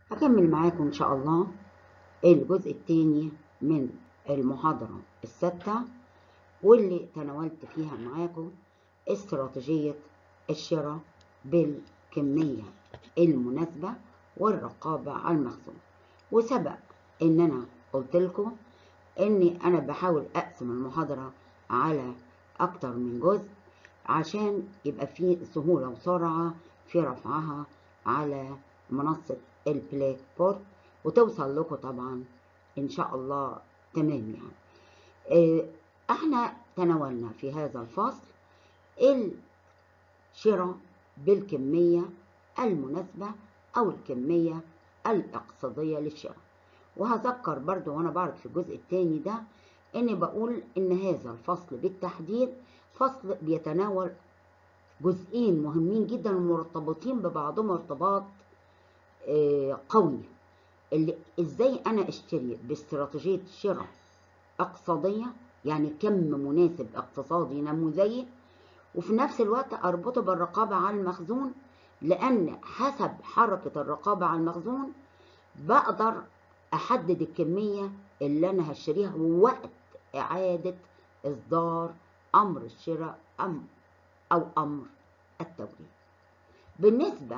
هكمل معاكم إن شاء الله الجزء الثاني من المحاضرة الستة واللي تناولت فيها معاكم استراتيجية الشراء بالكمية المناسبة والرقابة على المخزون وسبق إن أنا قلت لكم إني أنا بحاول أقسم المحاضرة على أكتر من جزء عشان يبقى فيه سهولة وسرعة في رفعها على منصة البلاك بورد وتوصل لكم طبعا إن شاء الله تمام يعني احنا تناولنا في هذا الفصل الشراء بالكمية المناسبة أو الكمية الاقتصادية للشراء وهذكر برضو وأنا بعرض في الجزء الثاني ده إني بقول إن هذا الفصل بالتحديد فصل بيتناول جزئين مهمين جدا ومرتبطين ببعضهم ارتباط قوي اللي ازاي انا اشتري باستراتيجيه شراء اقتصاديه يعني كم مناسب اقتصادي نموذجي وفي نفس الوقت اربطه بالرقابه على المخزون لان حسب حركه الرقابه على المخزون بقدر احدد الكميه اللي انا هشتريها وقت اعاده اصدار امر الشراء أم او امر التوريد بالنسبه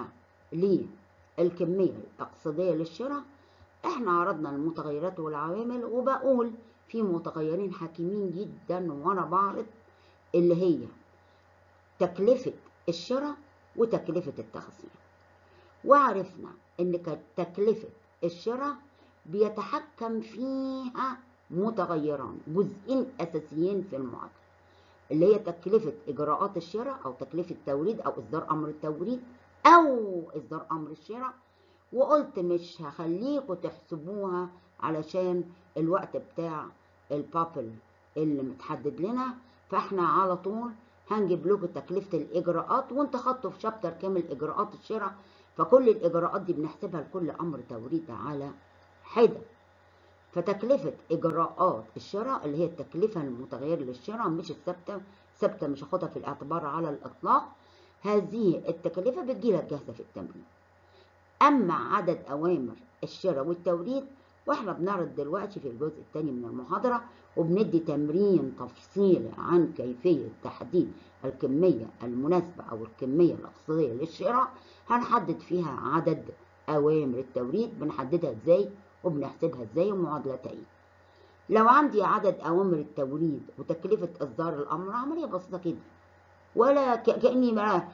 للكميه الاقتصاديه للشراء احنا عرضنا المتغيرات والعوامل وبقول في متغيرين حاكمين جدا وانا بعرض اللي هي تكلفة الشراء وتكلفة التخزين وعرفنا ان تكلفة الشراء بيتحكم فيها متغيران جزئين اساسيين في المعادلة اللي هي تكلفة اجراءات الشراء او تكلفة توريد او اصدار امر التوريد او اصدار امر الشراء وقلت مش هخليكم تحسبوها علشان الوقت بتاع البابل اللي متحدد لنا فاحنا على طول هنجيب لكم تكلفة الإجراءات وانت خدتوا في شابتر كامل إجراءات الشراء فكل الإجراءات دي بنحسبها لكل أمر توريد على حدة فتكلفة إجراءات الشراء اللي هي التكلفة المتغيرة للشراء مش الثابتة ثابتة مش هاخدها في الاعتبار على الإطلاق هذه التكلفة بتجيلك جاهزة في التمرين أما عدد أوامر الشراء والتوريد واحنا بنعرض دلوقتي في الجزء الثاني من المحاضرة وبندي تمرين تفصيلي عن كيفية تحديد الكمية المناسبة أو الكمية الاقتصادية للشراء هنحدد فيها عدد أوامر التوريد بنحددها إزاي وبنحسبها إزاي ومعادلتها إيه لو عندي عدد أوامر التوريد وتكلفة إصدار الأمر عملية بسيطة كده ولا كأني بقى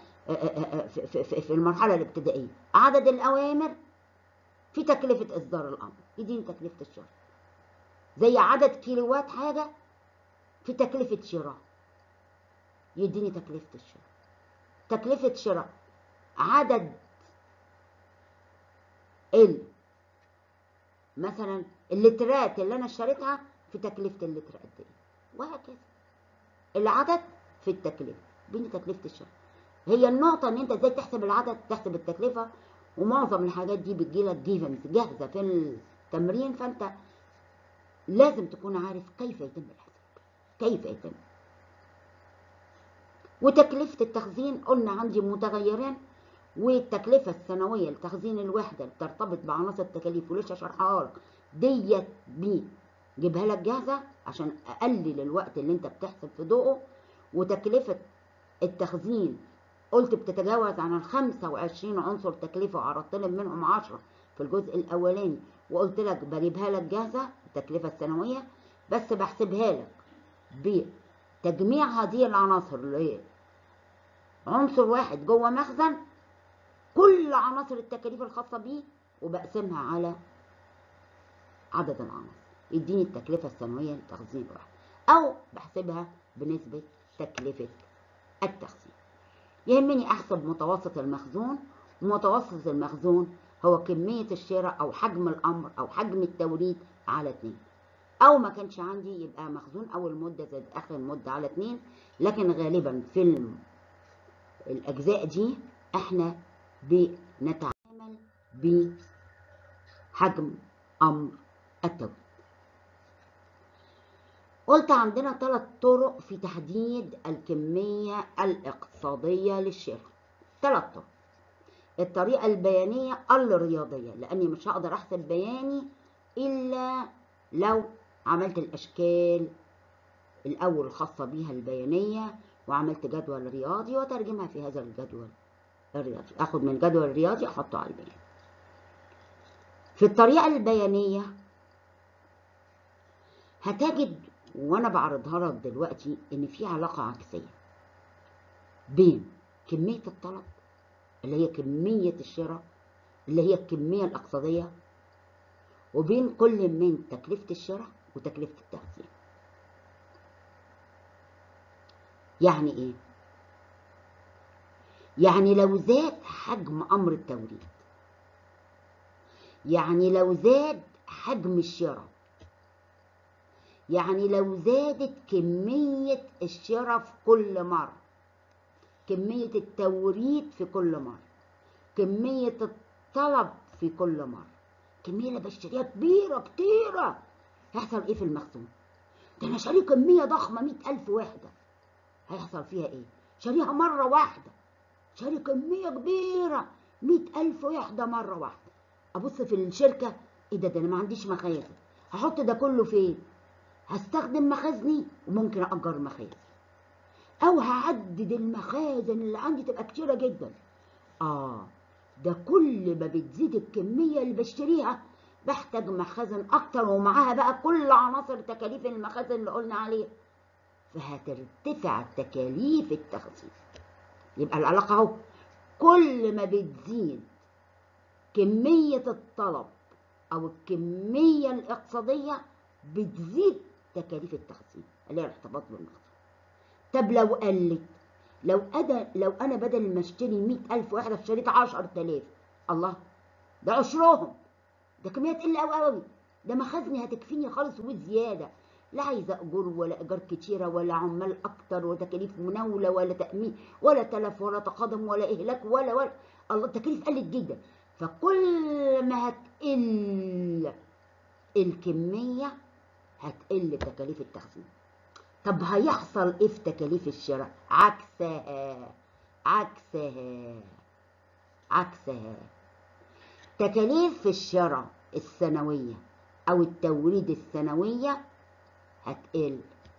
في المرحلة الابتدائية عدد الأوامر في تكلفة إصدار الأمر يديني تكلفة الشراء زي عدد كيلوات حاجة في تكلفة شراء يديني تكلفة الشراء تكلفة شراء عدد ال مثلا اللترات اللي أنا اشتريتها في تكلفة اللتر قد إيه وهكذا العدد في التكلفة بيني تكلفة الشراء هي النقطة إن أنت إزاي تحسب العدد تحسب التكلفة ومعظم الحاجات دي بتجيلك جيفنز جاهزة في التمرين فأنت لازم تكون عارف كيف يتم الحساب كيف يتم وتكلفة التخزين قلنا عندي متغيرين والتكلفة السنوية لتخزين الوحدة اللي بترتبط بعناصر التكاليف ولسه شرحها لك ديت بجيبها لك جاهزة عشان أقلل الوقت اللي أنت بتحسب في ضوءه وتكلفة التخزين قلت بتتجاوز عن ال 25 عنصر تكلفة وعرضت لك منهم 10 في الجزء الأولاني وقلت لك بجيبها لك جاهزة التكلفة السنوية بس بحسبها لك بتجميع هذه العناصر اللي هي عنصر واحد جوه مخزن كل عناصر التكاليف الخاصة بيه وبقسمها على عدد العناصر يديني التكلفة السنوية لتخزين الواحد أو بحسبها بنسبة تكلفة التخزين يهمني أحسب متوسط المخزون ومتوسط المخزون هو كمية الشراء أو حجم الأمر أو حجم التوريد على اتنين أو ما كانش عندي يبقى مخزون أول مدة زائد آخر مدة على اتنين لكن غالبا في الأجزاء دي احنا بنتعامل بحجم أمر التوريد قلت عندنا ثلاث طرق في تحديد الكمية الاقتصادية للشراء ثلاث طرق الطريقة البيانية الرياضية لأني مش هقدر أحسب بياني إلا لو عملت الأشكال الأول الخاصة بيها البيانية وعملت جدول رياضي وترجمها في هذا الجدول الرياضي أخد من الجدول الرياضي أحطه على البيان في الطريقة البيانية هتجد وأنا بعرضها لك دلوقتي إن في علاقة عكسية بين كمية الطلب اللي هي كمية الشراء اللي هي الكمية الاقتصادية وبين كل من تكلفة الشراء وتكلفة التخزين يعني ايه؟ يعني لو زاد حجم امر التوريد يعني لو زاد حجم الشراء يعني لو زادت كمية الشراء في كل مرة كمية التوريد في كل مرة كمية الطلب في كل مرة كمية اللي بشتريها كبيرة كتيرة هيحصل ايه في المخزون ده انا شاري كمية ضخمة مئة ألف وحدة هيحصل فيها ايه شاريها مرة واحدة شاري كمية كبيرة مئة ألف وحدة مرة واحدة أبص في الشركة ايه ده ده انا ما عنديش مخازن هحط ده كله فين هستخدم مخازني وممكن أأجر مخازن أو هعدد المخازن اللي عندي تبقى كتيرة جدا آه ده كل ما بتزيد الكمية اللي بشتريها بحتاج مخازن أكتر ومعاها بقى كل عناصر تكاليف المخازن اللي قلنا عليها فهترتفع تكاليف التخزين يبقى العلاقة أهو كل ما بتزيد كمية الطلب أو الكمية الاقتصادية بتزيد تكاليف التخزين اللي هي الارتباط بالمخزون طب لو قلت لو أنا لو أنا بدل ما أشتري مئة ألف واحدة اشتريت عشر تلاف الله ده عشرهم ده كمية تقل أوي أوي ده مخازني هتكفيني خالص وزيادة لا عايزة أجور ولا إيجار كتيرة ولا عمال أكتر وتكاليف مناولة ولا تأمين ولا تلف ولا تقادم ولا إهلاك ولا ولا الله التكاليف قلت جدا فكل ما هتقل الكمية هتقل تكاليف التخزين طب هيحصل ايه في تكاليف الشراء عكسها عكسها عكسها تكاليف الشراء السنوية او التوريد السنوية هتقل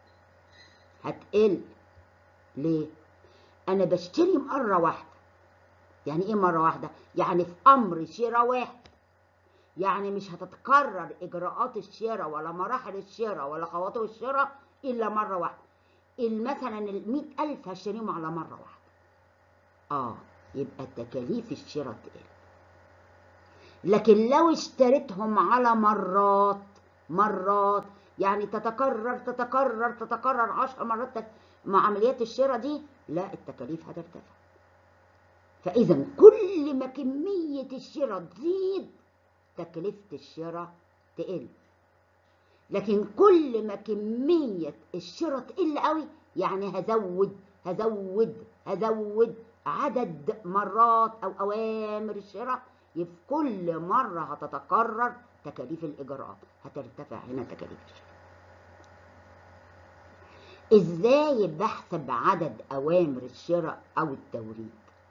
هتقل ليه انا بشتري مرة واحدة يعني ايه مرة واحدة يعني في امر شراء واحد يعني مش هتتكرر اجراءات الشراء ولا مراحل الشراء ولا خواطر الشراء الا مره واحده مثلا ال ألف هشتريهم على مره واحده اه يبقى تكاليف الشراء تقل لكن لو اشتريتهم على مرات مرات يعني تتكرر تتكرر تتكرر عشر مرات مع عمليات الشراء دي لا التكاليف هترتفع فاذا كل ما كميه الشراء تزيد تكلفه الشراء تقل لكن كل ما كمية الشراء تقل قوي يعني هزود هزود هزود عدد مرات أو أوامر الشراء يبقى كل مرة هتتكرر تكاليف الإجراءات هترتفع هنا تكاليف الشراء إزاي بحسب عدد أوامر الشراء أو التوريد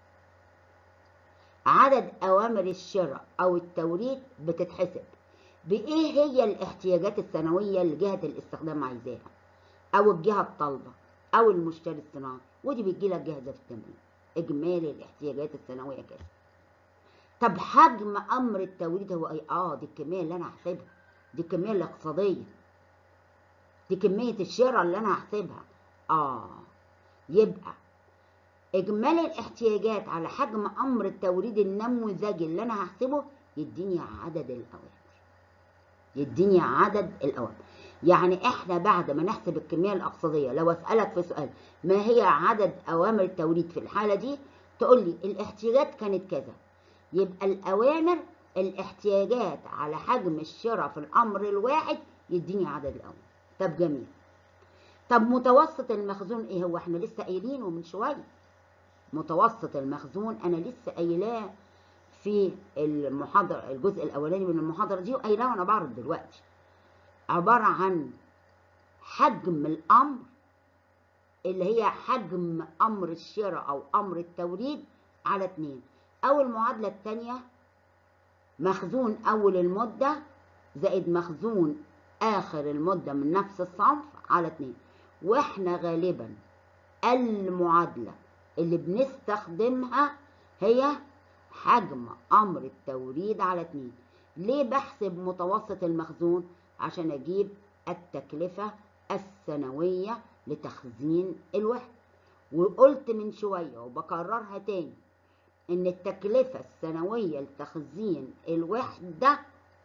عدد أوامر الشراء أو التوريد بتتحسب بإيه هي الاحتياجات السنوية اللي جهة الاستخدام عايزاها أو الجهة الطالبة أو المشتري الصناعي ودي بتجيلك جاهزة في التمرين إجمالي الاحتياجات السنوية كده طب حجم أمر التوريد هو إيه؟ آه دي الكمية اللي أنا هحسبها دي الكمية الاقتصادية دي كمية الشراء اللي أنا هحسبها آه يبقى إجمالي الاحتياجات على حجم أمر التوريد النموذجي اللي أنا هحسبه يديني عدد الأوامر يديني عدد الأوامر يعني احنا بعد ما نحسب الكمية الاقتصادية لو اسألك في سؤال ما هي عدد اوامر التوريد في الحالة دي تقول لي الاحتياجات كانت كذا يبقى الاوامر الاحتياجات على حجم الشراء في الامر الواحد يديني عدد الاوامر طب جميل طب متوسط المخزون ايه هو احنا لسه قايلينه من شوية متوسط المخزون انا لسه قايلاه في المحاضرة الجزء الأولاني من المحاضرة دي وقايلاه وأنا بعرض دلوقتي عبارة عن حجم الأمر اللي هي حجم أمر الشراء أو أمر التوريد على اتنين أو المعادلة التانية مخزون أول المدة زائد مخزون آخر المدة من نفس الصنف على اتنين واحنا غالبا المعادلة اللي بنستخدمها هي حجم أمر التوريد على اتنين ليه بحسب متوسط المخزون عشان أجيب التكلفة السنوية لتخزين الوحدة وقلت من شوية وبكررها تاني إن التكلفة السنوية لتخزين الوحدة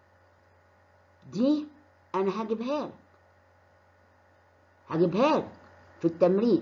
دي أنا هجيبها لك هجيبها لك في التمرين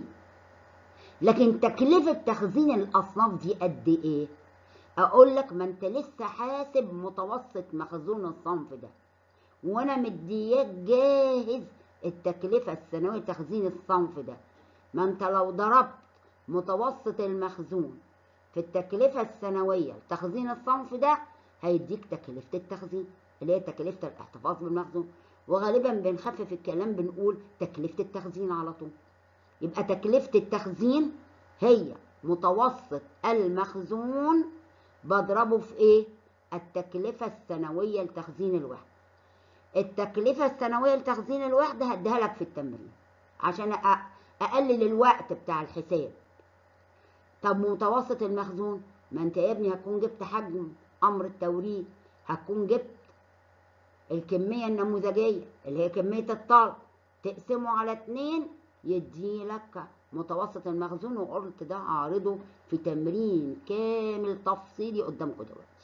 لكن تكلفة تخزين الأصناف دي قد إيه؟ أقول لك ما أنت لسه حاسب متوسط مخزون الصنف ده وأنا مدياك جاهز التكلفة السنوية لتخزين الصنف ده ما أنت لو ضربت متوسط المخزون في التكلفة السنوية لتخزين الصنف ده هيديك تكلفة التخزين اللي هي تكلفة الاحتفاظ بالمخزون وغالبا بنخفف الكلام بنقول تكلفة التخزين على طول يبقى تكلفة التخزين هي متوسط المخزون بضربه في ايه؟ التكلفة السنوية لتخزين الوحدة التكلفة السنوية لتخزين الوحدة هديها لك في التمرين عشان أقلل الوقت بتاع الحساب طب متوسط المخزون ما انت يا ابني هتكون جبت حجم أمر التوريد هتكون جبت الكمية النموذجية اللي هي كمية الطلب تقسمه على اتنين يديلك متوسط المخزون وقلت ده هعرضه في تمرين كامل تفصيلي قدامكم دلوقتي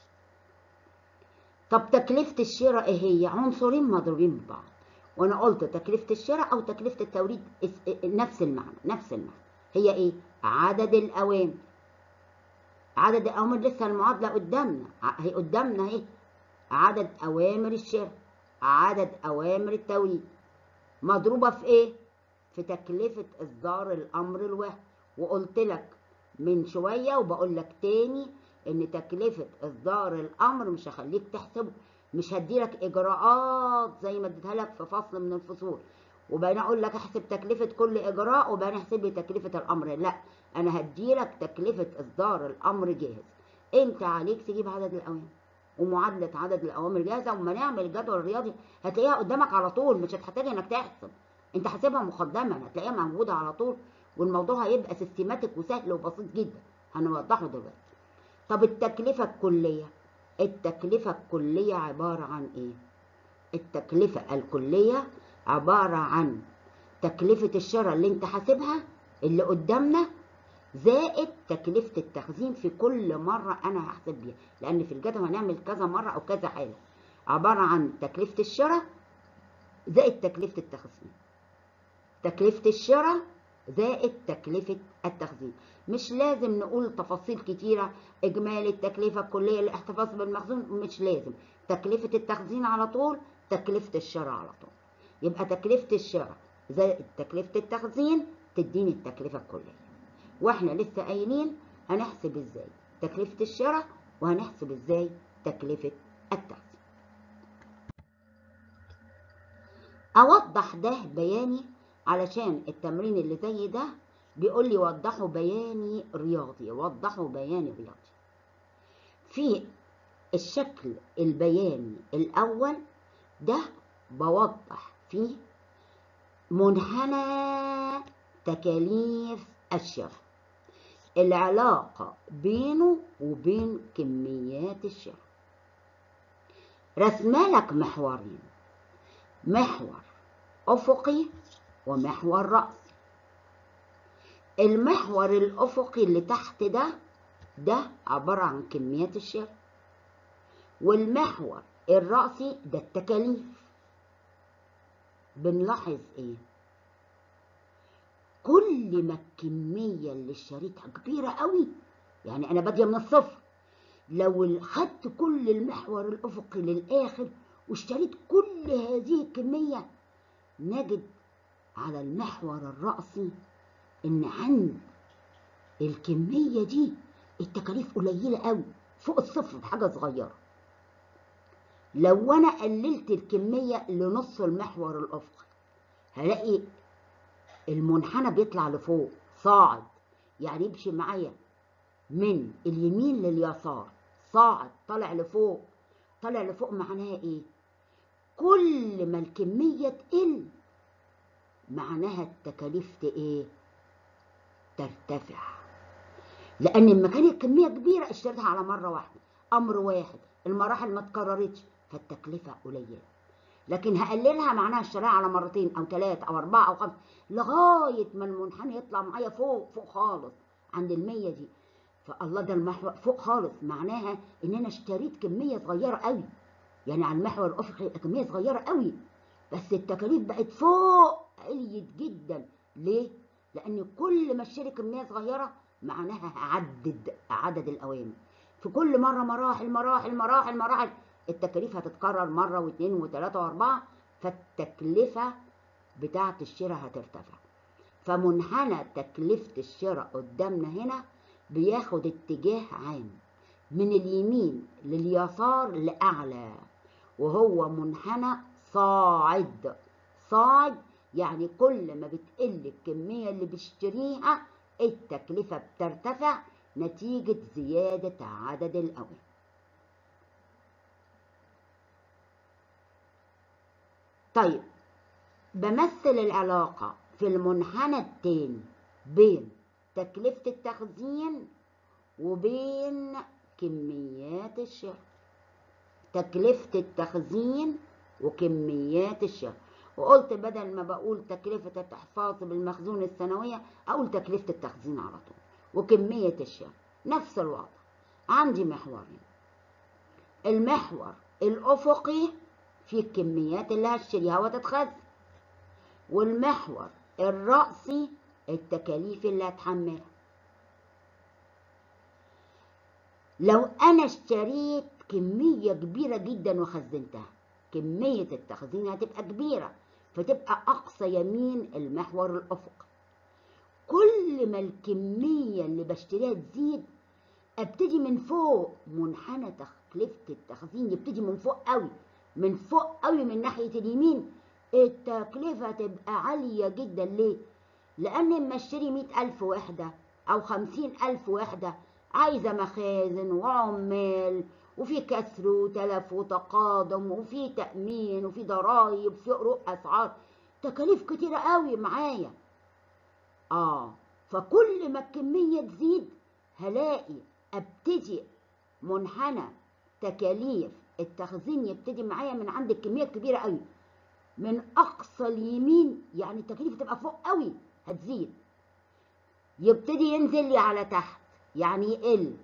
طب تكلفة الشراء ايه هي؟ عنصرين مضروبين ببعض وانا قلت تكلفة الشراء او تكلفة التوريد نفس المعنى نفس المعنى هي ايه؟ عدد الاوامر عدد الاوامر لسه المعادلة قدامنا هي قدامنا اهي عدد اوامر الشراء عدد اوامر التوريد مضروبة في ايه؟ في تكلفة إصدار الأمر الواحد وقلت لك من شوية وبقول لك تاني إن تكلفة إصدار الأمر مش هخليك تحسبه مش هديلك إجراءات زي ما اديتها لك في فصل من الفصول وبعدين أقول لك احسب تكلفة كل إجراء وبعدين احسب لي تكلفة الأمر لا أنا هديلك تكلفة إصدار الأمر جاهز أنت عليك تجيب عدد الأوامر ومعادلة عدد الأوامر جاهزة وما نعمل جدول رياضي هتلاقيها قدامك على طول مش هتحتاج إنك تحسب انت حاسبها مقدما هتلاقيها موجوده على طول والموضوع هيبقى سيستماتيك وسهل وبسيط جدا هنوضحه دلوقتي طب التكلفه الكليه التكلفه الكليه عباره عن ايه التكلفه الكليه عباره عن تكلفه الشراء اللي انت حاسبها اللي قدامنا زائد تكلفه التخزين في كل مره انا هحسب بيها لان في الجدول هنعمل كذا مره او كذا حاله عباره عن تكلفه الشراء زائد تكلفه التخزين تكلفة الشراء زائد تكلفة التخزين مش لازم نقول تفاصيل كتيرة إجمالي التكلفة الكلية للاحتفاظ بالمخزون مش لازم تكلفة التخزين على طول تكلفة الشراء على طول يبقى تكلفة الشراء زائد تكلفة التخزين تديني التكلفة الكلية واحنا لسه قايلين هنحسب ازاي تكلفة الشراء وهنحسب ازاي تكلفة التخزين أوضح ده بياني علشان التمرين اللي زي ده بيقول لي وضحوا بياني رياضي وضحوا بياني رياضي في الشكل البياني الأول ده بوضح فيه منحنى تكاليف الشراء العلاقة بينه وبين كميات الشراء رسمالك محورين محور أفقي ومحور رأسي المحور الأفقي اللي تحت ده ده عبارة عن كميات الشراء والمحور الرأسي ده التكاليف بنلاحظ ايه كل ما الكمية اللي اشتريتها كبيرة قوي يعني انا بادية من الصفر لو خدت كل المحور الافقي للاخر واشتريت كل هذه الكمية نجد على المحور الرأسي إن عند الكمية دي التكاليف قليلة قوي فوق الصفر بحاجة صغيرة لو أنا قللت الكمية لنص المحور الأفقي هلاقي المنحنى بيطلع لفوق صاعد يعني يمشي معايا من اليمين لليسار صاعد طالع لفوق طالع لفوق معناها ايه كل ما الكمية تقل معناها التكاليف ايه ترتفع لان لما كانت كمية كبيرة اشتريتها على مرة واحدة امر واحد المراحل ما تكررتش فالتكلفة قليلة لكن هقللها معناها اشتريها على مرتين او ثلاثة او اربعة او خمسة لغاية ما المنحنى يطلع معايا فوق فوق خالص عند المية دي فالله ده المحور فوق خالص معناها ان انا اشتريت كمية صغيرة قوي يعني على المحور الافقي كمية صغيرة قوي بس التكاليف بقت فوق عليت جدا ليه؟ لان كل ما اشتري كمية صغيرة معناها هعدد عدد الاوامر في كل مرة مراحل مراحل مراحل مراحل التكاليف هتتكرر مرة واثنين وثلاثة واربعة فالتكلفة بتاعة الشراء هترتفع فمنحنى تكلفة الشراء قدامنا هنا بياخد اتجاه عام من اليمين لليسار لأعلى وهو منحنى صاعد صاعد يعني كل ما بتقل الكمية اللي بشتريها التكلفة بترتفع نتيجة زيادة عدد الأوامر طيب بمثل العلاقة في المنحنى التاني بين تكلفة التخزين وبين كميات الشراء تكلفة التخزين وكميات الشراء وقلت بدل ما بقول تكلفة التحفاظ بالمخزون السنوية أقول تكلفة التخزين على طول وكمية الشراء نفس الوضع عندي محورين المحور الأفقي في الكميات اللي هشتريها وتتخزن والمحور الرأسي التكاليف اللي هتحملها لو أنا اشتريت كمية كبيرة جدا وخزنتها كمية التخزين هتبقى كبيرة فتبقى أقصى يمين المحور الأفقي كل ما الكمية اللي بشتريها تزيد ابتدي من فوق منحنى تكلفة التخزين يبتدي من فوق قوي من فوق قوي من ناحية اليمين التكلفة تبقى عالية جدا ليه؟ لأن لما اشتري مئة ألف وحدة أو خمسين ألف وحدة عايزة مخازن وعمال وفي كسر وتلف وتقادم وفي تأمين وفي ضرايب وفي عروق أسعار تكاليف كتيرة قوي معايا آه فكل ما الكمية تزيد هلاقي ابتدي منحنى تكاليف التخزين يبتدي معايا من عند الكمية الكبيرة قوي من أقصى اليمين يعني التكاليف تبقى فوق قوي هتزيد يبتدي ينزل لي على تحت يعني يقل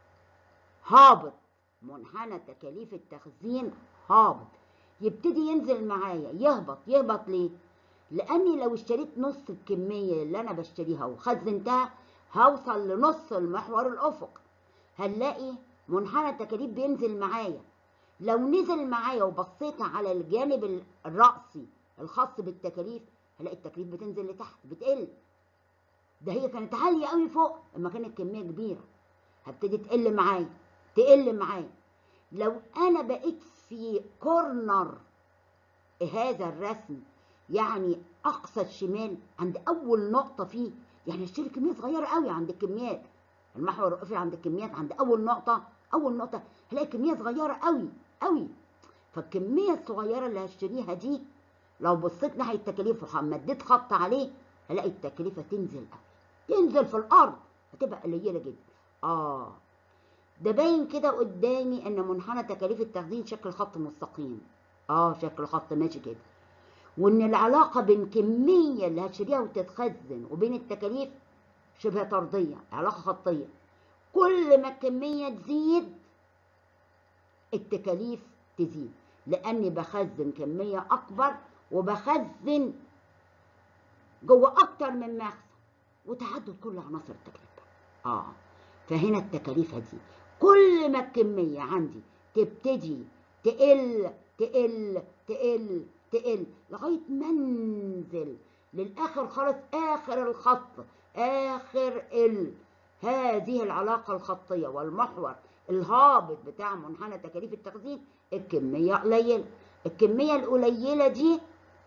هابط منحنى تكاليف التخزين هابط يبتدي ينزل معايا يهبط يهبط ليه لاني لو اشتريت نص الكميه اللي انا بشتريها وخزنتها هوصل لنص المحور الافق هنلاقي منحنى التكاليف بينزل معايا لو نزل معايا وبصيت على الجانب الرأسي الخاص بالتكاليف هلاقي التكاليف بتنزل لتحت بتقل ده هي كانت عالية قوي فوق لما كانت الكمية كبيرة هبتدي تقل معايا تقل معايا لو انا بقيت في كورنر هذا الرسم يعني اقصى الشمال عند اول نقطة فيه يعني اشتري كمية صغيرة قوي عند الكميات المحور الرئيسي عند الكميات عند اول نقطة اول نقطة هلاقي كمية صغيرة قوي قوي فالكمية الصغيرة اللي هشتريها دي لو بصيت ناحية التكاليف ومديت خط عليه هلاقي التكلفة تنزل قوي تنزل في الارض هتبقى قليلة جدا اه ده باين كده قدامي ان منحنى تكاليف التخزين شكل خط مستقيم اه شكل خط ماشي كده وان العلاقة بين كمية اللي هتشتريها وتتخزن وبين التكاليف شبه طردية علاقة خطية كل ما الكمية تزيد التكاليف تزيد لاني بخزن كمية اكبر وبخزن جوه اكتر من مخزن وتعدد كل عناصر التكلفة اه فهنا التكاليف هتزيد كل ما الكمية عندي تبتدي تقل تقل تقل تقل لغاية ما انزل للآخر خالص آخر الخط آخر ال هذه العلاقة الخطية والمحور الهابط بتاع منحنى تكاليف التخزين الكمية قليلة الكمية القليلة دي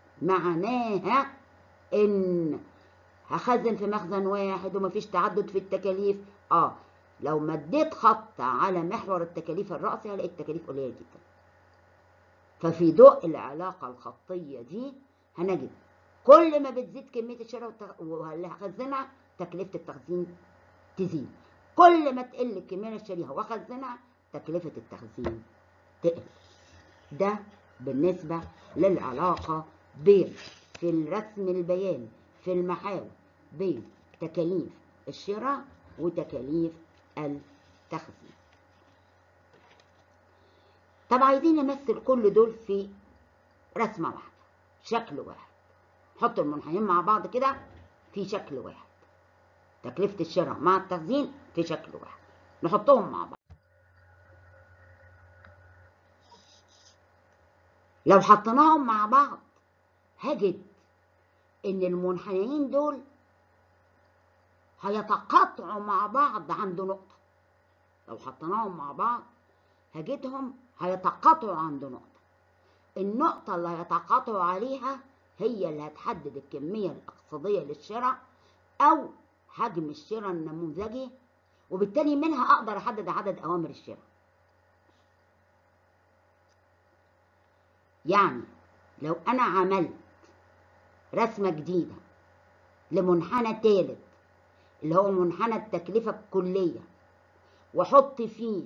معناها ان هخزن في مخزن واحد ومفيش تعدد في التكاليف اه لو مديت خط على محور التكاليف الرأسي هلاقي التكاليف قليلة جدا ففي ضوء العلاقة الخطية دي هنجد كل ما بتزيد كمية الشراء واللي هخزنها تكلفة التخزين تزيد كل ما تقل الكمية اللي اشتريها واخزنها تكلفة التخزين تقل ده بالنسبة للعلاقة بين في الرسم البياني في المحاور بين تكاليف الشراء وتكاليف التخزين طب عايزين نمثل كل دول في رسمة واحدة شكل واحد نحط المنحنيين مع بعض كده في شكل واحد تكلفة الشراء مع التخزين في شكل واحد نحطهم مع بعض لو حطيناهم مع بعض هجد ان المنحنيين دول هيتقاطعوا مع بعض عند نقطة لو حطيناهم مع بعض هجدهم هيتقاطعوا عند نقطة النقطة اللي هيتقاطعوا عليها هي اللي هتحدد الكمية الاقتصادية للشراء أو حجم الشراء النموذجي وبالتالي منها أقدر أحدد عدد أوامر الشراء يعني لو أنا عملت رسمة جديدة لمنحنى ثالث اللي هو منحنى التكلفة الكلية وأحط فيه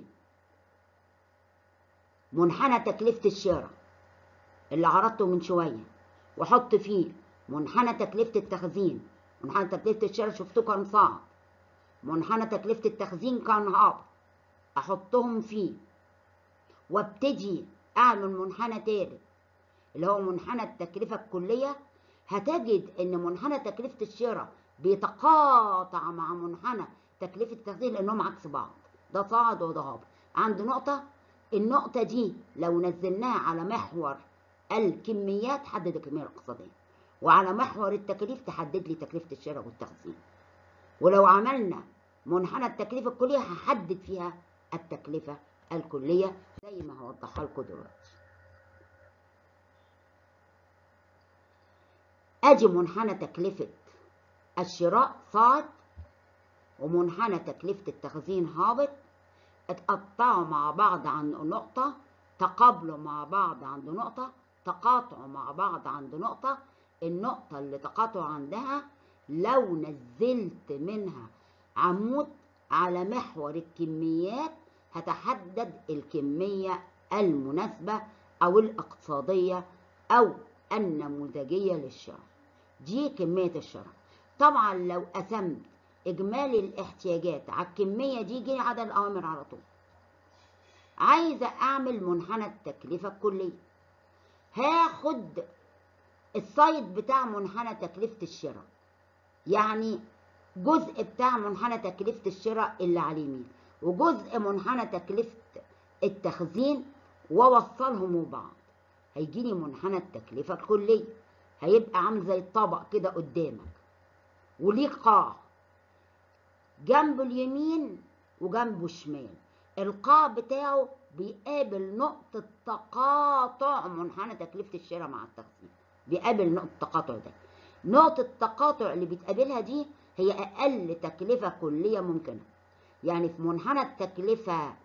منحنى تكلفة الشراء اللي عرضته من شوية وأحط فيه منحنى تكلفة التخزين منحنى تكلفة الشراء شفته كان صعب منحنى تكلفة التخزين كان هابط أحطهم فيه وابتدي أعمل منحنى تالت اللي هو منحنى التكلفة الكلية هتجد إن منحنى تكلفة الشراء بيتقاطع مع منحنى تكلفة التخزين لأنهم عكس بعض ده صاعد وده هابط عند نقطة النقطة دي لو نزلناها على محور الكميات حدد الكمية الاقتصادية وعلى محور التكاليف تحدد لي تكلفة الشراء والتخزين ولو عملنا منحنى التكلفة الكلية هحدد فيها التكلفة الكلية زي ما هوضحها لكم دلوقتي ادي منحنى تكلفة الشراء صاعد ومنحنى تكلفة التخزين هابط اتقطعوا مع بعض عند نقطة تقابلوا مع بعض عند نقطة تقاطعوا مع بعض عند نقطة النقطة اللي تقاطعوا عندها لو نزلت منها عمود على محور الكميات هتحدد الكمية المناسبة أو الاقتصادية أو النموذجية للشراء دي كمية الشراء طبعا لو قسمت إجمالي الاحتياجات على الكمية دي جه عدد الأوامر على طول عايزة أعمل منحنى التكلفة الكلية هاخد السايد بتاع منحنى تكلفة الشراء يعني جزء بتاع منحنى تكلفة الشراء اللي على اليمين وجزء منحنى تكلفة التخزين ووصلهم ببعض هيجيلي منحنى التكلفة الكلية هيبقى عامل زي الطبق كده قدامك وليه قاع جنبه اليمين وجنبه الشمال القاع بتاعه بيقابل نقطة تقاطع منحنى تكلفة الشراء مع التخزين بيقابل نقطة التقاطع ده نقطة التقاطع اللي بتقابلها دي هي أقل تكلفة كلية ممكنة يعني في منحنى التكلفة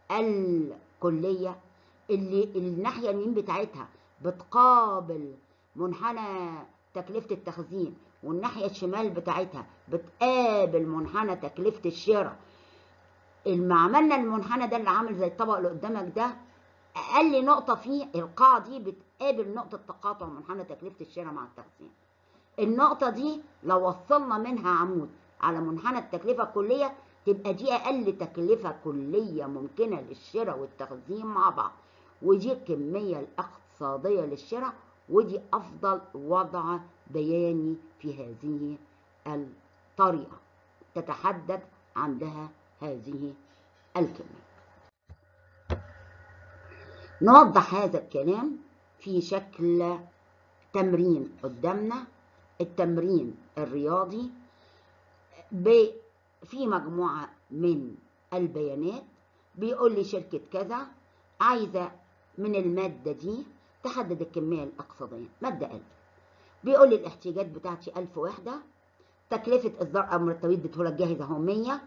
الكلية اللي الناحية اليمين بتاعتها بتقابل منحنى تكلفة التخزين والناحية الشمال بتاعتها بتقابل منحنى تكلفة الشراء لما عملنا المنحنى ده اللي عامل زي الطبق اللي قدامك ده أقل نقطة فيه القاع دي بتقابل نقطة تقاطع منحنى تكلفة الشراء مع التخزين النقطة دي لو وصلنا منها عمود على منحنى التكلفة الكلية تبقى دي أقل تكلفة كلية ممكنة للشراء والتخزين مع بعض ودي الكمية الاقتصادية للشراء ودي أفضل وضع بياني في هذه الطريقة تتحدد عندها هذه الكمية نوضح هذا الكلام في شكل تمرين قدامنا التمرين الرياضي في مجموعة من البيانات بيقول لي شركة كذا عايزة من المادة دي تحدد الكمية الاقتصادية مادة ألف بيقول لي الاحتياجات بتاعتي ألف وحدة تكلفة إصدار أمر التويد اديتهولك جاهز أهو 100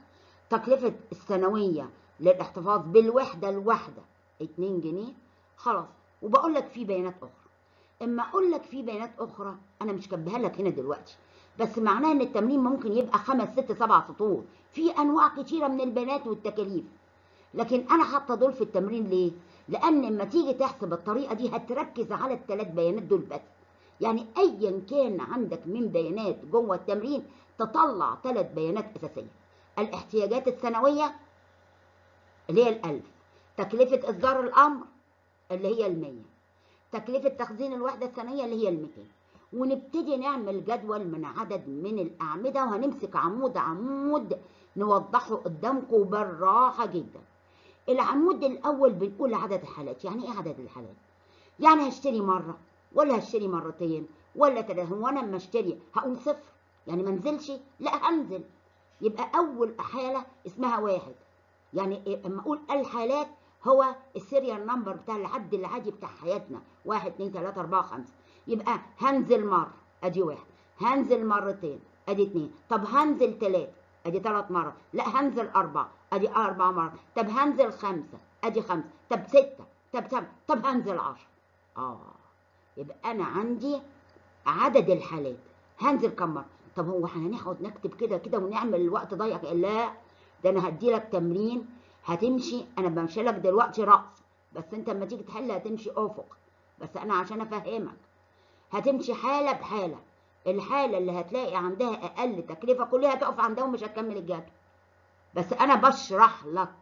تكلفة السنوية للاحتفاظ بالوحدة الواحدة 2 جنيه خلاص وبقول لك في بيانات أخرى اما اقول لك في بيانات اخرى انا مش كاتبها لك هنا دلوقتي بس معناها ان التمرين ممكن يبقى خمس ست سبع سطور في انواع كتيره من البيانات والتكاليف لكن انا حاطه دول في التمرين ليه لان لما تيجي تحسب الطريقه دي هتركز على الثلاث بيانات دول بس يعني ايا كان عندك من بيانات جوه التمرين تطلع ثلاث بيانات اساسيه الاحتياجات السنويه اللي هي الألف تكلفه اصدار الامر اللي هي المية تكلفة تخزين الوحدة السنوية اللي هي ال 200 ونبتدي نعمل جدول من عدد من الأعمدة وهنمسك عمود عمود نوضحه قدامكم بالراحة جدا العمود الأول بنقول عدد الحالات يعني إيه عدد الحالات؟ يعني هشتري مرة ولا هشتري مرتين ولا ثلاثة هو أنا لما اشتري هقول صفر يعني ما انزلش لا هنزل يبقى أول حالة اسمها واحد يعني اما أقول الحالات هو السيريال نمبر بتاع العد العادي بتاع حياتنا واحد اتنين تلاتة أربعة خمسة يبقى هنزل مرة أدي واحد هنزل مرتين أدي اتنين طب هنزل تلاتة أدي تلات مرات لا هنزل أربعة أدي أربع مرات طب هنزل خمسة أدي خمسة طب ستة طب سبعة طب هنزل عشرة آه يبقى أنا عندي عدد الحالات هنزل كم مرة طب هو احنا هنقعد نكتب كده كده ونعمل الوقت ضيق لا ده أنا هدي لك تمرين هتمشي انا بمشي لك دلوقتي رأس بس انت لما تيجي تحل هتمشي افق بس انا عشان افهمك هتمشي حالة بحالة الحالة اللي هتلاقي عندها اقل تكلفة كلها تقف عندها ومش هتكمل الجدول بس انا بشرح لك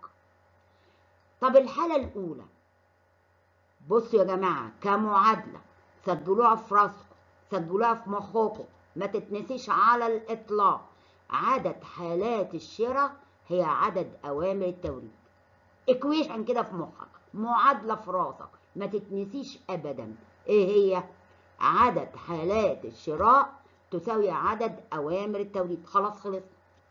طب الحالة الاولى بصوا يا جماعة كمعادلة سجلوها في راسكم سجلوها في مخكم ما تتنسيش على الاطلاق عدد حالات الشراء هي عدد أوامر التوريد اكويشن كده في مخك معادلة في راسك ما تتنسيش أبدا إيه هي عدد حالات الشراء تساوي عدد أوامر التوريد خلاص خلص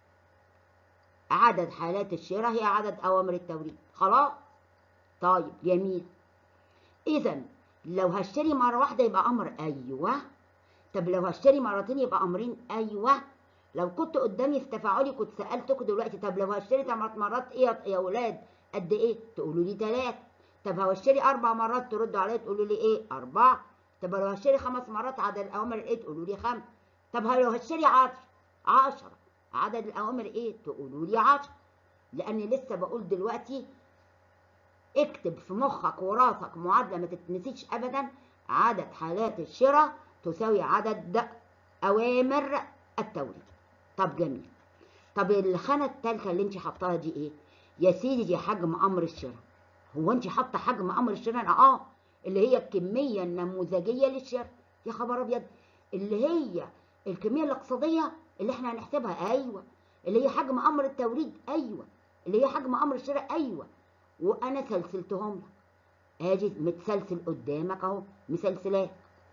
عدد حالات الشراء هي عدد أوامر التوريد خلاص طيب جميل إذا لو هشتري مرة واحدة يبقى أمر أيوه طب لو هشتري مرتين يبقى أمرين أيوه لو كنت قدامي في تفاعلي كنت سالتكم دلوقتي طب لو هشتري ثلاث مرات ايه يا اولاد قد ايه تقولوا لي ثلاثه طب لو هشتري اربع مرات تردوا عليا تقولوا لي ايه اربعه طب لو هشتري خمس مرات عدد الاوامر ايه تقولوا لي خمسه طب لو هشتري 10 10 عدد الاوامر ايه تقولوا لي 10 لاني لسه بقول دلوقتي اكتب في مخك وراسك معادله ما تتنسيش ابدا عدد حالات الشراء تساوي عدد اوامر التوريد طب جميل طب الخانة التالتة اللي انت حطاها دي ايه؟ يا سيدي دي حجم امر الشراء هو انت حاطة حجم امر الشراء اه اللي هي الكمية النموذجية للشراء يا خبر ابيض اللي هي الكمية الاقتصادية اللي احنا هنحسبها ايوه اللي هي حجم امر التوريد ايوه اللي هي حجم امر الشراء ايوه وانا سلسلتهم لك ادي متسلسل قدامك اهو مسلسلات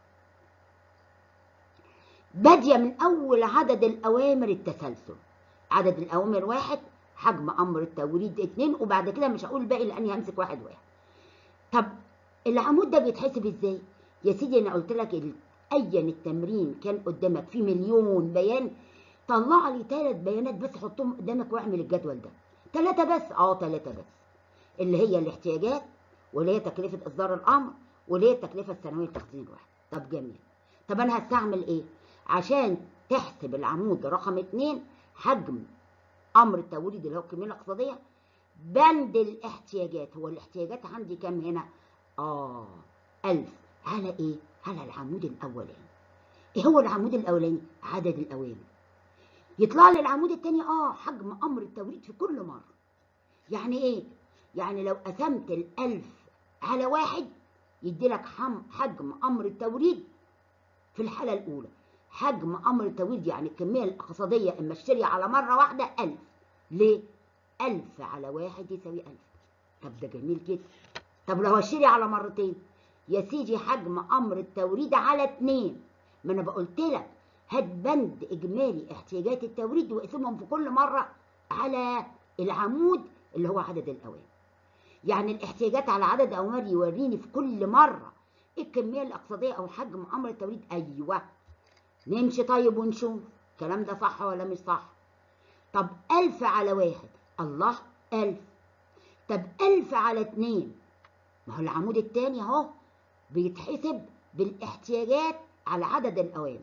بادية من أول عدد الأوامر التسلسل عدد الأوامر واحد حجم أمر التوريد اتنين وبعد كده مش هقول باقي لأني همسك واحد واحد طب العمود ده بيتحسب ازاي؟ يا سيدي أنا قلت لك أيا التمرين كان قدامك فيه مليون بيان طلع لي ثلاث بيانات بس حطهم قدامك واعمل الجدول ده ثلاثة بس اه ثلاثة بس اللي هي الاحتياجات واللي هي تكلفة إصدار الأمر واللي هي التكلفة السنوية لتخزين الواحد طب جميل طب أنا هستعمل إيه؟ عشان تحسب العمود رقم اتنين حجم امر التوريد اللي هو الكميه الاقتصاديه بند الاحتياجات هو الاحتياجات عندي كام هنا اه ألف على ايه على العمود الاولاني ايه هو العمود الاولاني عدد الاوامر يطلع لي العمود الثاني اه حجم امر التوريد في كل مره يعني ايه يعني لو قسمت الألف على واحد يدي لك حجم امر التوريد في الحاله الاولى حجم امر التوريد يعني الكميه الاقتصاديه اما اشتري على مره واحده 1000 ليه 1000 على واحد يساوي 1000 طب ده جميل جدا طب لو اشتري على مرتين يا سيدي حجم امر التوريد على اتنين ما انا بقولت لك هات بند اجمالي احتياجات التوريد واقسمهم في كل مره على العمود اللي هو عدد الاوامر يعني الاحتياجات على عدد اوامر يوريني في كل مره الكميه الاقتصاديه او حجم امر التوريد ايوه نمشي طيب ونشوف الكلام ده صح ولا مش صح طب ألف على واحد الله ألف طب ألف على اتنين ما هو العمود التاني اهو بيتحسب بالاحتياجات على عدد الأوامر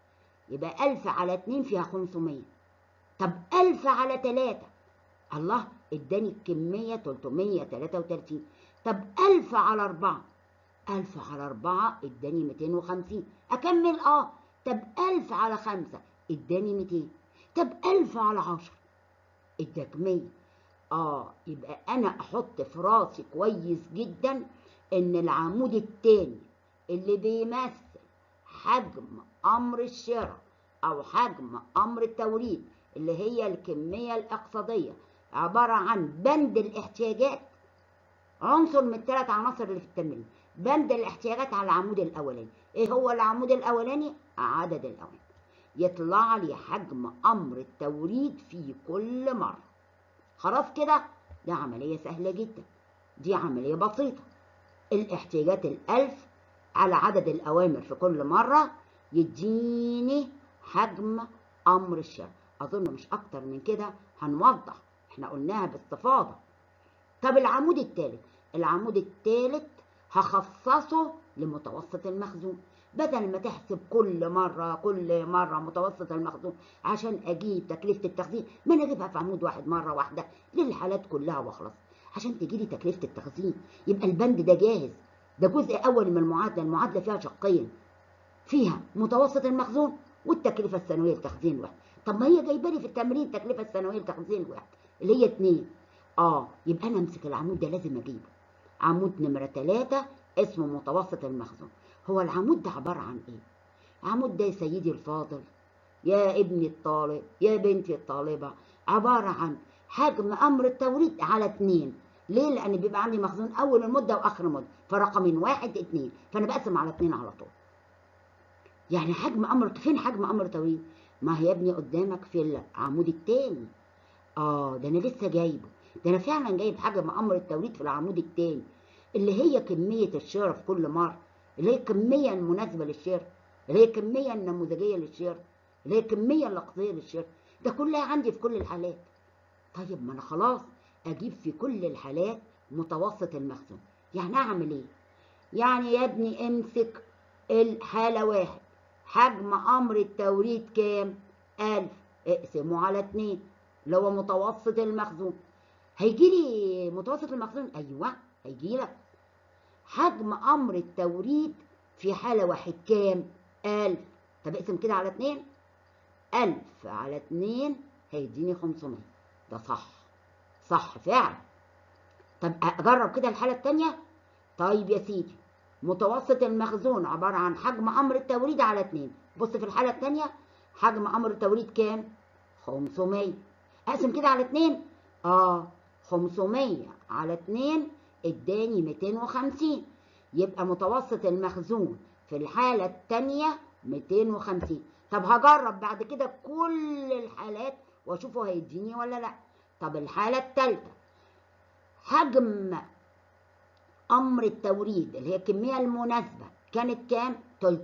يبقى ألف على اتنين فيها خمسمية طب ألف على تلاتة الله اداني الكمية تلتمية تلاتة وتلاتين طب ألف على أربعة ألف على أربعة اداني ميتين وخمسين أكمل اه طب ألف على خمسة اداني ميتين طب ألف على عشرة اداك مية اه يبقى أنا أحط في راسي كويس جدا إن العمود التاني اللي بيمثل حجم أمر الشراء أو حجم أمر التوريد اللي هي الكمية الاقتصادية عبارة عن بند الاحتياجات عنصر من الثلاث عناصر اللي في التمرين بند الاحتياجات على العمود الأولاني إيه هو العمود الأولاني؟ عدد الأوامر يطلع لي حجم أمر التوريد في كل مرة خلاص كده ده عملية سهلة جدا دي عملية بسيطة الاحتياجات الألف على عدد الأوامر في كل مرة يديني حجم أمر الشراء أظن مش أكتر من كده هنوضح احنا قلناها باستفاضة طب العمود الثالث العمود الثالث هخصصه لمتوسط المخزون بدل ما تحسب كل مرة كل مرة متوسط المخزون عشان أجيب تكلفة التخزين ما أنا أجيبها في عمود واحد مرة واحدة للحالات كلها وأخلص عشان تجيلي تكلفة التخزين يبقى البند ده جاهز ده جزء أول من المعادلة المعادلة فيها شقين فيها متوسط المخزون والتكلفة السنوية لتخزين واحد طب ما هي جايبه لي في التمرين التكلفة السنوية لتخزين واحد اللي هي اتنين اه يبقى أنا أمسك العمود ده لازم أجيبه عمود نمرة تلاتة اسمه متوسط المخزون هو العمود ده عبارة عن ايه؟ عمود ده يا سيدي الفاضل يا ابني الطالب يا بنتي الطالبة عبارة عن حجم أمر التوريد على اتنين ليه؟ لأن بيبقى عندي مخزون أول المدة وآخر المدة فرقمين واحد اتنين فأنا بقسم على اتنين على طول يعني حجم أمر فين حجم أمر التوريد؟ ما هي يا ابني قدامك في العمود التاني اه ده أنا لسه جايبه ده أنا فعلا جايب حجم أمر التوريد في العمود التاني اللي هي كمية الشراء في كل مرة اللي هي الكمية المناسبة للشراء اللي هي الكمية النموذجية للشراء اللي هي الكمية الاقتصادية للشراء ده كلها عندي في كل الحالات طيب ما أنا خلاص أجيب في كل الحالات متوسط المخزون يعني أعمل إيه؟ يعني يا ابني امسك الحالة واحد حجم أمر التوريد كام؟ ألف اقسمه على اتنين اللي هو متوسط المخزون هيجي لي متوسط المخزون أيوه هيجي لك حجم أمر التوريد في حالة واحد كام؟ ألف طب اقسم كده على اتنين ألف على اتنين هيديني خمسمية ده صح صح فعلا طب أجرب كده الحالة التانية طيب يا سيدي متوسط المخزون عبارة عن حجم أمر التوريد على اتنين بص في الحالة التانية حجم أمر التوريد كام؟ خمسمية أقسم كده على اتنين آه خمسمية على اتنين اداني 250 يبقى متوسط المخزون في الحالة التانية 250 طب هجرب بعد كده كل الحالات واشوفه هيديني ولا لا طب الحالة التالتة حجم أمر التوريد اللي هي الكمية المناسبة كانت كام؟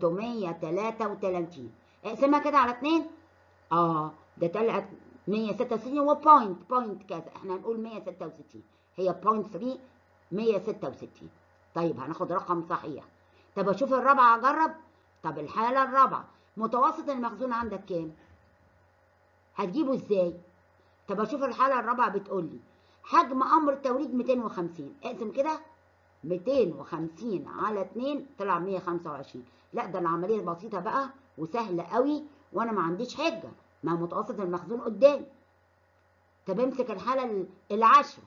333 اقسمها كده على اتنين اه ده طلعت 166 وبوينت بوينت كذا احنا هنقول 166 هي بوينت 3 166 طيب هناخد رقم صحيح طب اشوف الرابعه اجرب طب الحاله الرابعه متوسط المخزون عندك كام هتجيبه ازاي طب اشوف الحاله الرابعه بتقول لي حجم امر التوريد 250 اقسم كده 250 على 2 طلع 125 لا ده العمليه بسيطه بقى وسهله قوي وانا ما عنديش حجه ما متوسط المخزون قدامي طب امسك الحاله العشره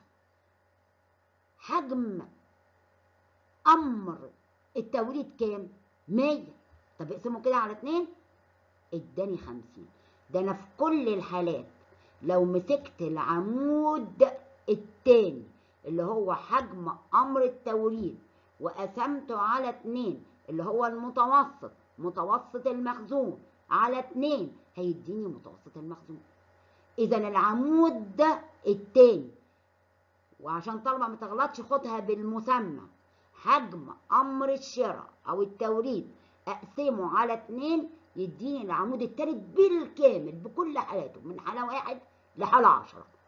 حجم امر التوريد كام 100 طب اقسمه كده على 2 اداني 50 ده انا في كل الحالات لو مسكت العمود التاني اللي هو حجم امر التوريد وقسمته على 2 اللي هو المتوسط متوسط المخزون على 2 هيديني متوسط المخزون اذا العمود ده التاني وعشان طالما ما تغلطش خدها بالمسمى حجم امر الشراء او التوريد اقسمه على اتنين يديني العمود التالت بالكامل بكل حالاته من حالة واحد لحالة عشرة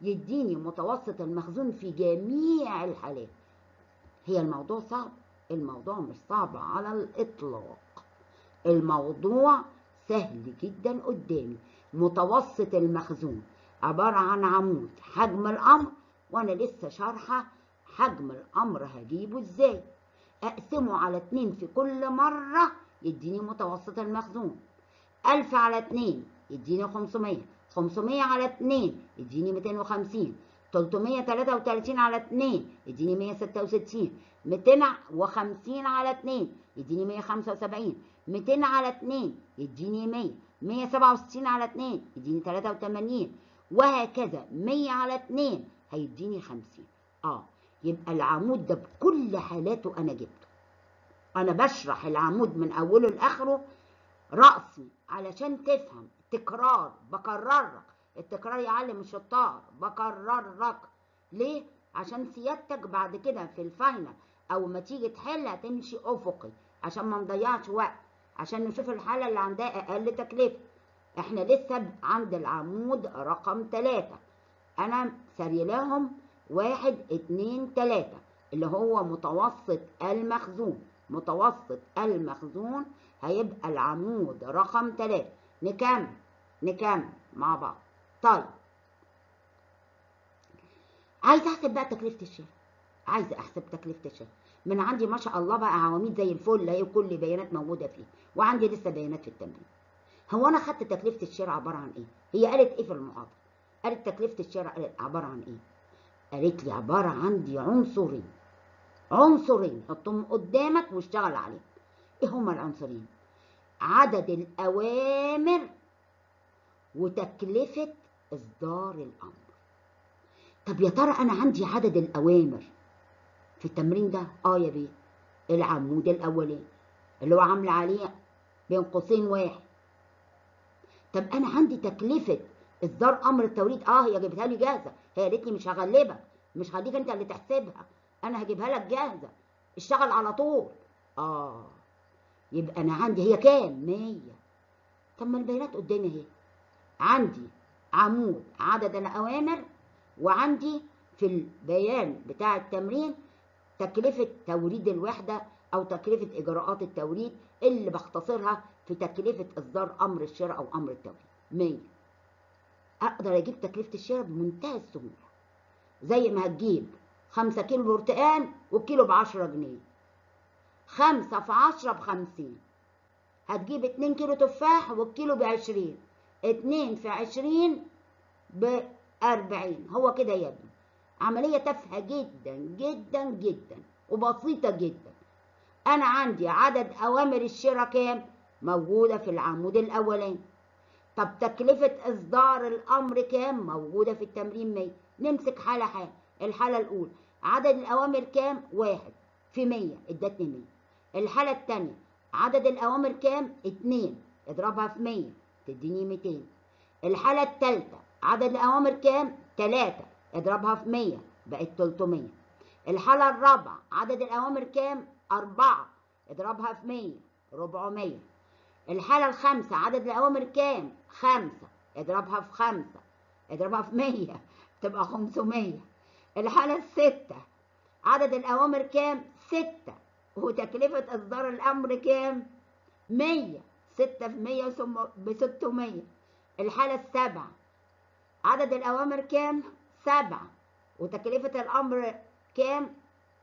يديني متوسط المخزون في جميع الحالات هي الموضوع صعب الموضوع مش صعب على الإطلاق الموضوع سهل جدا قدامي متوسط المخزون عبارة عن عمود حجم الأمر وأنا لسه شارحة حجم الأمر هجيبه إزاي أقسمه على اتنين في كل مرة يديني متوسط المخزون ألف على اتنين يديني خمسمية خمسمية على اتنين يديني ميتين وخمسين تلتمية تلاتة وتلاتين على اتنين يديني مية ستة وستين ميتين وخمسين على اتنين يديني مية خمسة وسبعين ميتين على اتنين يديني مية مية سبعة وستين على اتنين يديني تلاتة وتمانين وهكذا مية على اتنين هيديني خمسين اه يبقى العمود ده بكل حالاته انا جبته انا بشرح العمود من اوله لاخره رأسي علشان تفهم تكرار بكررك التكرار يعلم الشطار بكررك ليه عشان سيادتك بعد كده في الفاينل او ما تيجي تحل هتمشي افقي عشان ما نضيعش وقت عشان نشوف الحاله اللي عندها اقل تكلفه احنا لسه عند العمود رقم ثلاثة انا سريلاهم واحد اتنين تلاتة اللي هو متوسط المخزون متوسط المخزون هيبقى العمود رقم تلاتة نكمل نكمل مع بعض طيب عايزه احسب بقى تكلفه الشراء عايزه احسب تكلفه الشراء من عندي ما شاء الله بقى عواميد زي الفل اهي كل بيانات موجوده فيه وعندي لسه بيانات في التمرين هو انا خدت تكلفه الشراء عباره عن ايه هي قالت ايه في المحاضره قالت تكلفه الشراء قالت عباره عن ايه قالت لي عباره عندي عنصرين عنصرين حطهم قدامك واشتغل عليهم ايه هما العنصرين عدد الاوامر وتكلفه اصدار الامر طب يا ترى انا عندي عدد الاوامر في التمرين ده اه يا بيه العمود الاولاني اللي هو عامله عليه بين قوسين واحد طب انا عندي تكلفه اصدار امر التوريد اه هي جابتها لي جاهزه هي قالت لي مش هغلبك مش هديك انت اللي تحسبها انا هجيبها لك جاهزه اشتغل على طول اه يبقى انا عندي هي كام 100 طب ما البيانات قدامي اهي عندي عمود عدد الاوامر وعندي في البيان بتاع التمرين تكلفة توريد الوحدة أو تكلفة إجراءات التوريد اللي بختصرها في تكلفة إصدار أمر الشراء أو أمر التوريد 100 أقدر أجيب تكلفة الشراء بمنتهى السهولة زي ما هتجيب 5 كيلو برتقال والكيلو ب 10 جنيه 5 في 10 ب 50 هتجيب 2 كيلو تفاح والكيلو ب 20 2 في 20 ب 40 هو كده يا ابني عملية تافهة جدا جدا جدا وبسيطة جدا أنا عندي عدد أوامر الشراء كام؟ موجودة في العمود الأولاني طب تكلفة إصدار الأمر كام؟ موجودة في التمرين 100 نمسك حالة حالة الحالة الأولى عدد الأوامر كام؟ واحد في 100 ادتني 100 الحالة الثانية عدد الأوامر كام؟ اتنين اضربها في 100 تديني 200 الحالة الثالثة عدد الأوامر كام؟ تلاتة اضربها في 100 بقت 300 الحالة الرابعة عدد الأوامر كام؟ أربعة اضربها في 100 400 الحالة الخامسة عدد الأوامر كام؟ خمسة اضربها في خمسة اضربها في 100 تبقى 500 الحالة الستة عدد الأوامر كام؟ ستة وتكلفة إصدار الأمر كام؟ 100 ستة في 100 ب 600 الحالة السابعة عدد الأوامر كام؟ سبعة وتكلفة الأمر كام؟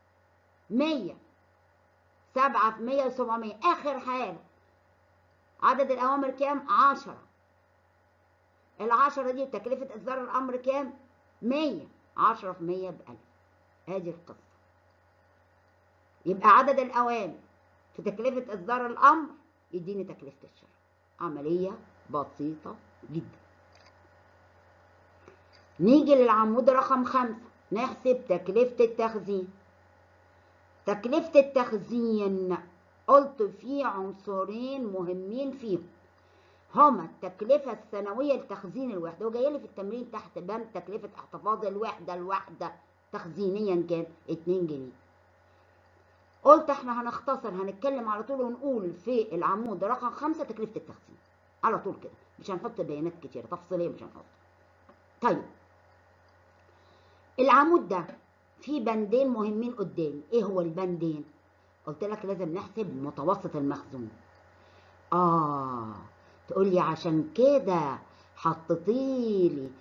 مية سبعة في مية وسبعمية آخر حاجة عدد الأوامر كام؟ عشرة العشرة دي تكلفة إصدار الأمر كام؟ مية عشرة في مية بألف هذه القصة يبقى عدد الأوامر في تكلفة إصدار الأمر يديني تكلفة الشراء عملية بسيطة جدا نيجي للعمود رقم خمسة نحسب تكلفة التخزين تكلفة التخزين قلت في عنصرين مهمين فيهم هما التكلفة السنوية لتخزين الوحدة وجاي لي في التمرين تحت بند تكلفة احتفاظ الوحدة الواحدة تخزينيا كان 2 جنيه قلت احنا هنختصر هنتكلم على طول ونقول في العمود رقم خمسة تكلفة التخزين على طول كده مش هنحط بيانات كتيرة تفصيلية مش هنحط طيب العمود ده فيه بندين مهمين قدامي ايه هو البندين قلت لك لازم نحسب متوسط المخزون اه تقول لي عشان كده حطيتيلي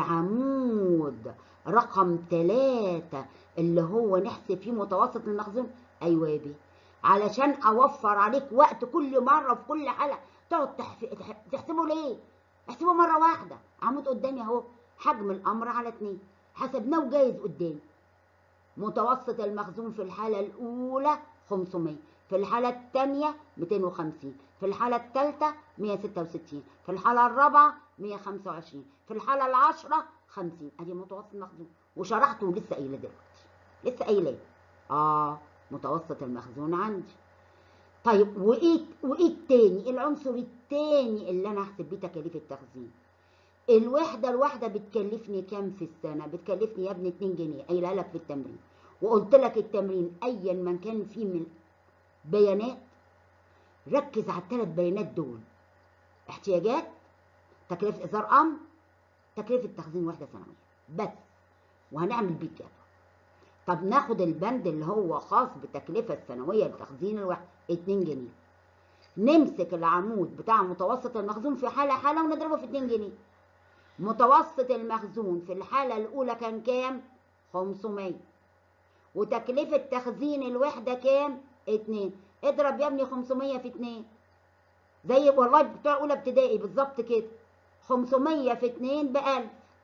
العمود رقم ثلاثة اللي هو نحسب فيه متوسط المخزون ايوه يا بيه علشان اوفر عليك وقت كل مره في كل حلقه تقعد تحف... تح- تحسبه ليه احسبه مره واحده عمود قدامي اهو حجم الامر على اتنين حسبناه وجايز قدامي متوسط المخزون في الحاله الاولى 500 في الحاله الثانيه 250 في الحاله الثالثه 166 في الحاله الرابعه 125 في الحاله العاشره 50 ادي متوسط المخزون وشرحته ولسه قايله دلوقتي لسه قايله اه متوسط المخزون عندي طيب وايه وايه التاني العنصر التاني اللي انا احسب بيه تكاليف التخزين الوحده الواحده بتكلفني كام في السنه بتكلفني يا ابني 2 جنيه قايلها لك في التمرين وقلت لك التمرين ايا ما كان فيه من بيانات ركز على الثلاث بيانات دول احتياجات تكلفه اصدار امر تكلفه تخزين وحده سنويه بس وهنعمل بيه جدول طب ناخد البند اللي هو خاص بالتكلفة السنوية لتخزين الوحدة 2 جنيه نمسك العمود بتاع متوسط المخزون في حالة حالة ونضربه في 2 جنيه متوسط المخزون في الحالة الأولى كان كام؟ 500 وتكلفة تخزين الوحدة كام؟ 2 اضرب يا ابني 500 في 2 زي والله بتوع أولى ابتدائي بالظبط كده 500 في 2 ب 1000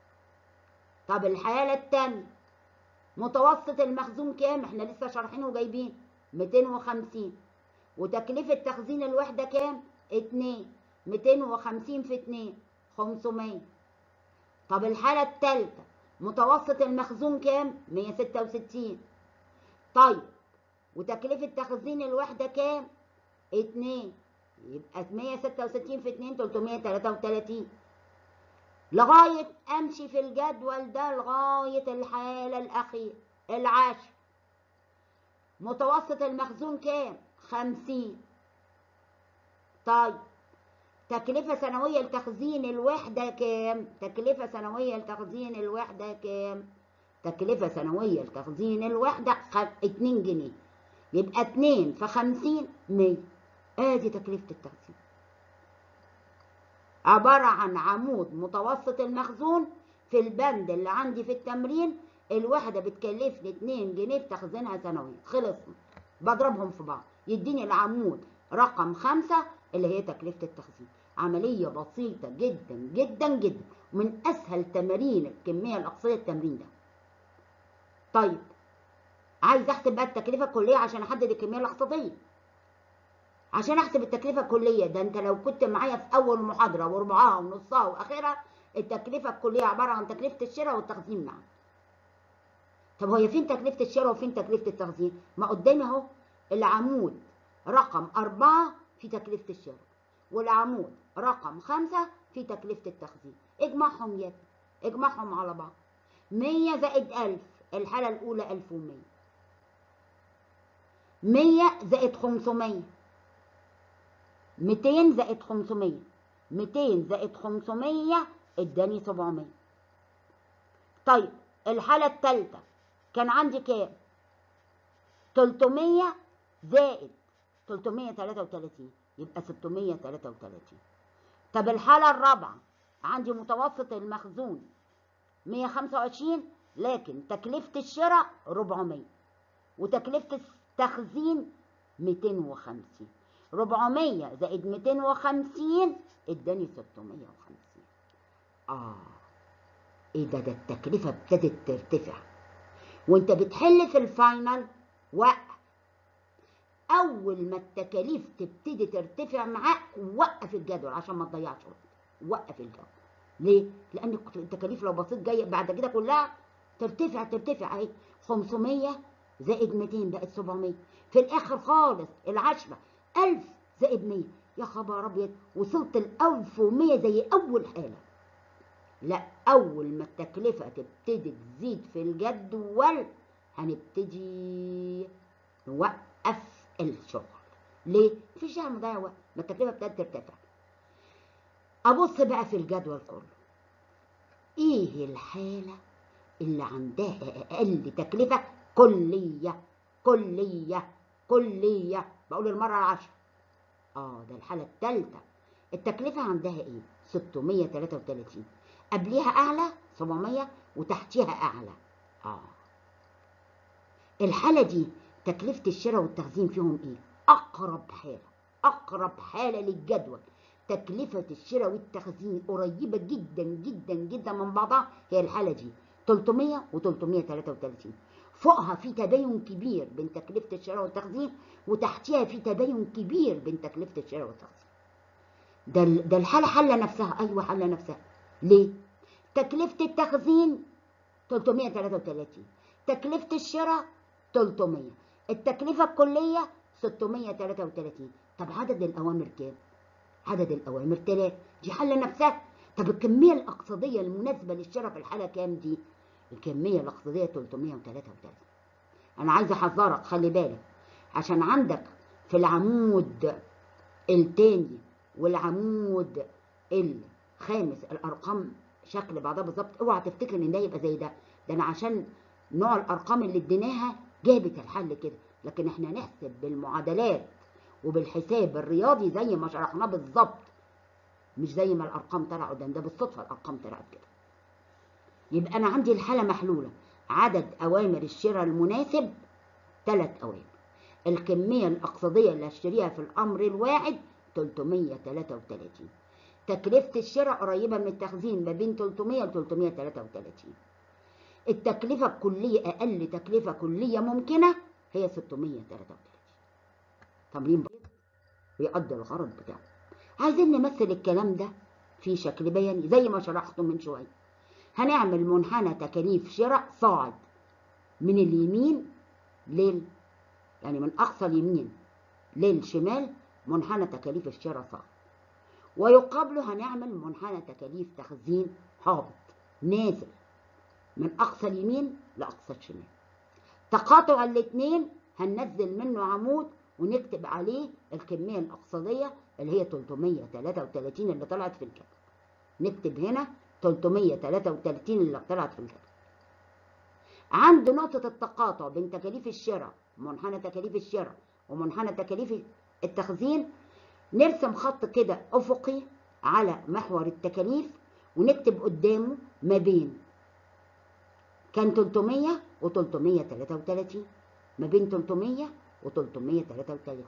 طب الحالة التانية متوسط المخزون كام احنا لسه شارحينه وجايبين 250 وتكلفة تخزين الوحدة كام 2 250 في 2 500 طب الحالة الثالثة متوسط المخزون كام 166 طيب وتكلفة تخزين الوحدة كام 2 يبقى 166 في 2 333 لغاية أمشي في الجدول ده لغاية الحالة الأخيرة العاشر متوسط المخزون كام؟ خمسين طيب تكلفة سنوية لتخزين الوحدة كام؟ تكلفة سنوية لتخزين الوحدة كام؟ تكلفة سنوية لتخزين الوحدة خ... اتنين جنيه يبقى اتنين في خمسين مية ادي تكلفة التخزين عبارة عن عمود متوسط المخزون في البند اللي عندي في التمرين الوحدة بتكلفني 2 جنيه في تخزينها سنويا خلصنا بضربهم في بعض يديني العمود رقم خمسة اللي هي تكلفة التخزين عملية بسيطة جدا جدا جدا من أسهل تمارين الكمية الأقصية التمرين ده طيب عايز أحسب بقى التكلفة الكلية عشان أحدد الكمية الاقتصادية عشان احسب التكلفه الكليه ده انت لو كنت معايا في اول محاضره وربعها ونصها واخرها التكلفه الكليه عباره عن تكلفه الشراء والتخزين معا طب هي فين تكلفه الشراء وفين تكلفه التخزين ما قدامي اهو العمود رقم أربعة في تكلفة الشراء والعمود رقم خمسة في تكلفة التخزين اجمعهم يا اجمعهم على بعض مية زائد ألف الحالة الأولى ألف ومية مية زائد خمسمية 200 زائد 500 200 زائد 500 اداني 700 طيب الحالة الثالثة كان عندي كام 300 زائد 333 يبقى 633 طب الحالة الرابعة عندي متوسط المخزون 125 لكن تكلفة الشراء 400 وتكلفة التخزين 250 400 زائد 250 اداني 650 اه ايه ده ده التكلفه ابتدت ترتفع وانت بتحل في الفاينل وقف اول ما التكاليف تبتدي ترتفع معاك وقف الجدول عشان ما تضيعش وقت وقف الجدول ليه لان التكاليف لو بصيت جايه بعد كده كلها ترتفع ترتفع اهي 500 زائد 200 بقت 700 في الاخر خالص العشره 1000 زائد 100 يا خبر ابيض وصلت ل 1100 زي اول حاله لا اول ما التكلفه تبتدي تزيد في الجدول هنبتدي نوقف الشغل ليه مفيش داعي نضيع وقت ما التكلفه ابتدت ترتفع ابص بقى في الجدول كله ايه الحاله اللي عندها أقل تكلفة كلية كلية كلية بقول المرة العشرة اه ده الحالة الثالثة التكلفة عندها ايه 633 قبليها أعلى 700 وتحتيها أعلى اه الحالة دي تكلفة الشراء والتخزين فيهم ايه أقرب حالة أقرب حالة للجدول تكلفة الشراء والتخزين قريبة جدا جدا جدا من بعضها هي الحالة دي 300 و 333 فوقها في تباين كبير بين تكلفة الشراء والتخزين وتحتها في تباين كبير بين تكلفة الشراء والتخزين ده ده الحالة حلة نفسها أيوة حلة نفسها ليه؟ تكلفة التخزين 333 تكلفة الشراء 300 التكلفة الكلية 633 طب عدد الأوامر كام؟ عدد الأوامر 3 دي حل نفسها طب الكمية الاقتصادية المناسبة للشراء في الحالة كام دي؟ الكمية الاقتصادية 333 أنا عايز أحذرك خلي بالك عشان عندك في العمود التاني والعمود الخامس الأرقام شكل بعضها بالظبط اوعى تفتكر ان ده يبقى زي ده ده انا عشان نوع الارقام اللي اديناها جابت الحل كده لكن احنا نحسب بالمعادلات وبالحساب الرياضي زي ما شرحناه بالظبط مش زي ما الارقام طلع قدام ده بالصدفه الارقام طلعت كده يبقى انا عندي الحاله محلوله عدد اوامر الشراء المناسب ثلاث اوامر الكميه الاقتصاديه اللي هشتريها في الامر الواحد 333 تكلفه الشراء قريبه من التخزين ما بين 300 و 333 التكلفه الكليه اقل تكلفه كليه ممكنه هي 633 تمرين بسيط ويقضي الغرض بتاعه عايزين نمثل الكلام ده في شكل بياني زي ما شرحته من شويه هنعمل منحنى تكاليف شراء صاعد من اليمين لل يعني من اقصى اليمين للشمال منحنى تكاليف الشراء صاعد ويقابله هنعمل منحنى تكاليف تخزين هابط نازل من اقصى اليمين لاقصى الشمال تقاطع الاثنين هننزل منه عمود ونكتب عليه الكميه الاقتصاديه اللي هي 333 اللي طلعت في الجدول نكتب هنا 333 اللي طلعت في الجدول عند نقطة التقاطع بين تكاليف الشراء منحنى تكاليف الشراء ومنحنى تكاليف التخزين نرسم خط كده أفقي على محور التكاليف ونكتب قدامه ما بين كان 300 و 333 ما بين 300 و 333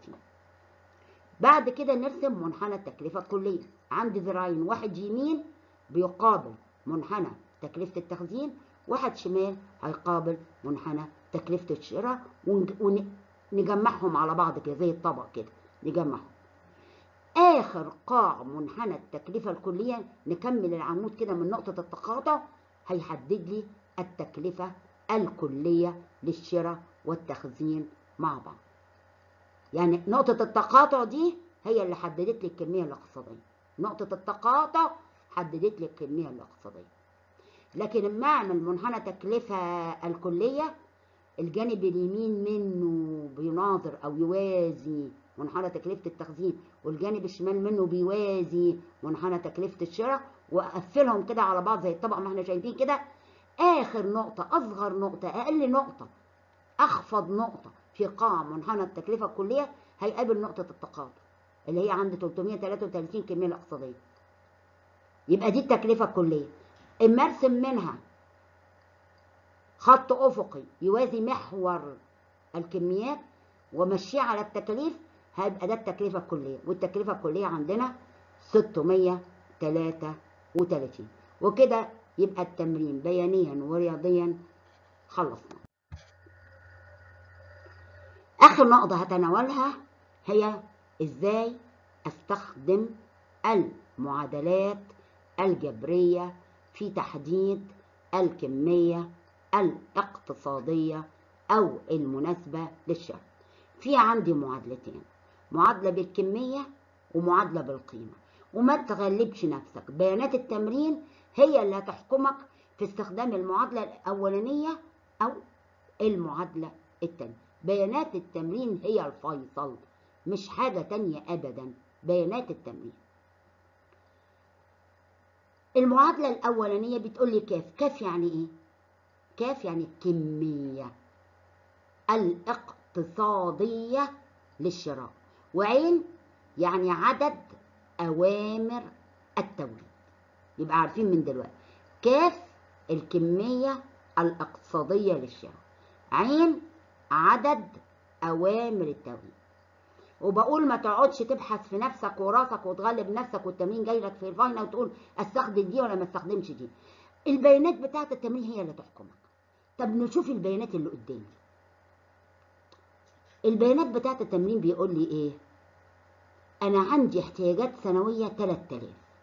بعد كده نرسم منحنى التكلفة الكلية عندي ذراعين واحد يمين بيقابل منحنى تكلفة التخزين واحد شمال هيقابل منحنى تكلفة الشراء ونجمعهم على بعض كده زي الطبق كده نجمعهم آخر قاع منحنى التكلفة الكلية نكمل العمود كده من نقطة التقاطع هيحدد لي التكلفة الكلية للشراء والتخزين مع بعض يعني نقطة التقاطع دي هي اللي حددت لي الكمية الاقتصادية نقطة التقاطع حددت لي الكمية الاقتصادية لكن لما اعمل منحنى تكلفة الكلية الجانب اليمين منه بيناظر او يوازي منحنى تكلفة التخزين والجانب الشمال منه بيوازي منحنى تكلفة الشراء واقفلهم كده على بعض زي الطبق ما احنا شايفين كده اخر نقطة اصغر نقطة اقل نقطة اخفض نقطة في قاع منحنى التكلفة الكلية هيقابل نقطة التقاطع اللي هي عند 333 كمية الاقتصادية يبقى دي التكلفة الكلية اما ارسم منها خط افقي يوازي محور الكميات ومشيه على التكاليف هيبقى ده التكلفة الكلية والتكلفة الكلية عندنا 633 وكده يبقى التمرين بيانيا ورياضيا خلصنا آخر نقطة هتناولها هي إزاي أستخدم المعادلات الجبرية في تحديد الكمية الاقتصادية أو المناسبة للشرط في عندي معادلتين معادلة بالكمية ومعادلة بالقيمة وما تغلبش نفسك بيانات التمرين هي اللي هتحكمك في استخدام المعادلة الأولانية أو المعادلة التانية بيانات التمرين هي الفيصل مش حاجة تانية أبدا بيانات التمرين المعادلة الأولانية بتقول لي كاف كاف يعني إيه؟ كاف يعني الكمية الاقتصادية للشراء وعين يعني عدد أوامر التوريد يبقى عارفين من دلوقتي كاف الكمية الاقتصادية للشراء عين عدد أوامر التوريد وبقول ما تقعدش تبحث في نفسك وراسك وتغلب نفسك والتمرين جاي لك في الفاينل وتقول استخدم دي ولا ما استخدمش دي البيانات بتاعت التمرين هي اللي تحكمك طب نشوف البيانات اللي قدامي البيانات بتاعت التمرين بيقول لي ايه انا عندي احتياجات سنوية 3000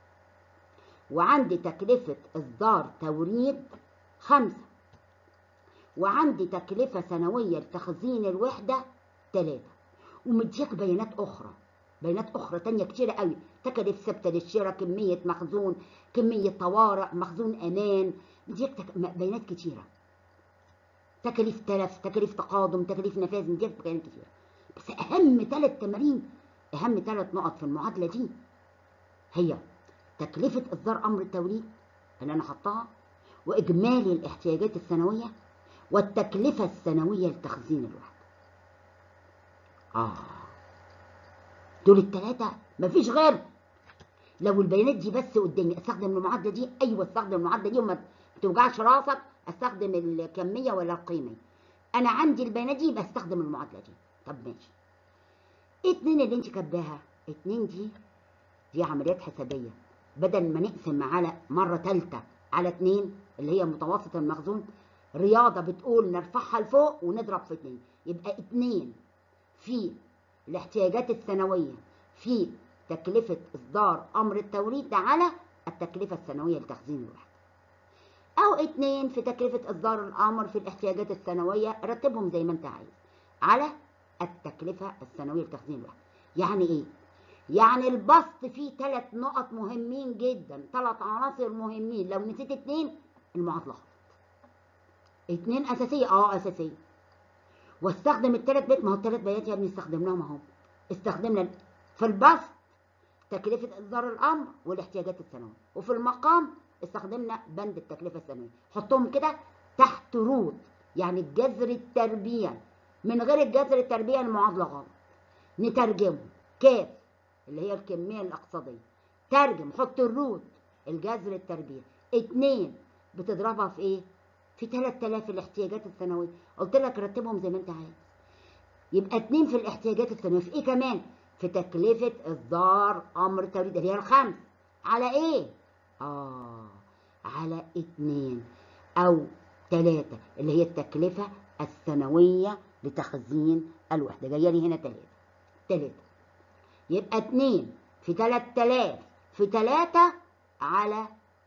وعندي تكلفة اصدار توريد خمسة وعندي تكلفة سنوية لتخزين الوحدة ثلاثة ومديك بيانات أخرى بيانات أخرى تانية كتيرة قوي تكاليف ثابتة للشراء كمية مخزون كمية طوارئ مخزون أمان مديك تك... بيانات كتيرة تكاليف تلف تكاليف تقادم تكاليف نفاذ مديك بيانات كتيرة بس أهم ثلاث تمارين أهم ثلاث نقط في المعادلة دي هي تكلفة إصدار أمر التوريد اللي أنا حطها وإجمالي الاحتياجات السنوية والتكلفة السنوية لتخزين الوحدة آه دول التلاتة مفيش غير لو البيانات دي بس قدامي استخدم المعادلة دي أيوه استخدم المعادلة دي وما توجعش راسك استخدم الكمية ولا القيمة أنا عندي البيانات دي يبقى استخدم المعادلة دي طب ماشي اتنين اللي انت كاتباها اتنين دي دي عمليات حسابية بدل ما نقسم على مرة تالتة على اتنين اللي هي متوسط المخزون رياضة بتقول نرفعها لفوق ونضرب في اتنين يبقى اتنين في الاحتياجات السنوية في تكلفة إصدار أمر التوريد ده على التكلفة السنوية لتخزين الوحدة أو اتنين في تكلفة إصدار الأمر في الاحتياجات السنوية رتبهم زي ما أنت عايز على التكلفة السنوية لتخزين الوحدة يعني إيه؟ يعني البسط فيه ثلاث نقط مهمين جدا ثلاث عناصر مهمين لو نسيت اتنين المعادلة غلط اتنين أساسية اه أساسية واستخدم الثلاث بيت ما هو الثلاث بيات يا ابني استخدمناهم اهو استخدمنا في البسط تكلفة إصدار الأمر والاحتياجات السنوية وفي المقام استخدمنا بند التكلفة السنوية حطهم كده تحت روت يعني الجذر التربيع من غير الجذر التربيع المعادلة غلط نترجمه كاف اللي هي الكمية الاقتصادية ترجم حط الروت الجذر التربيع اتنين بتضربها في ايه؟ في 3000 الاحتياجات السنوية قلت لك رتبهم زي ما انت عايز يبقى اتنين في الاحتياجات السنوية في ايه كمان؟ في تكلفة إصدار أمر توريد اللي هي الخمس على ايه؟ آه على اتنين أو تلاتة اللي هي التكلفة السنوية لتخزين الوحدة جاية لي هنا تلاتة تلاتة يبقى اتنين في تلات تلاف في تلاتة على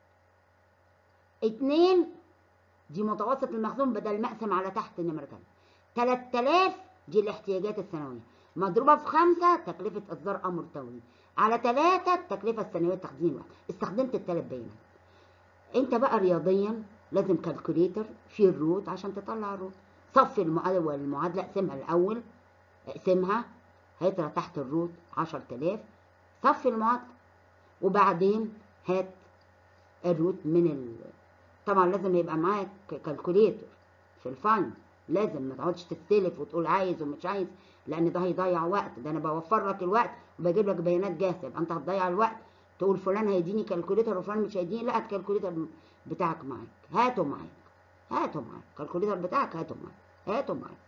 اتنين دي متوسط المخزون بدل ما اقسم على تحت النمرة تانية تلات تلاف دي الاحتياجات السنوية مضروبة في خمسة تكلفة إصدار أمر توريد على تلاتة التكلفة السنوية تخزين واحد استخدمت التلات بيانات انت بقى رياضيا لازم كالكوليتر في الروت عشان تطلع الروت صفي المعادلة المعادلة اقسمها الأول اقسمها هيطلع تحت الروت 10000 صفي المعادلة وبعدين هات الروت من ال... طبعا لازم يبقى معاك كالكوليتر في الفاين لازم ما تقعدش تستلف وتقول عايز ومش عايز لان ده هيضيع وقت ده انا بوفر لك الوقت وبجيب لك بيانات جاهزه يبقى انت هتضيع الوقت تقول فلان هيديني كالكوليتر وفلان مش هيديني لا الكالكوليتر بتاعك معاك هاته معاك هاته معاك الكالكوليتر بتاعك هاته معاك هاته معاك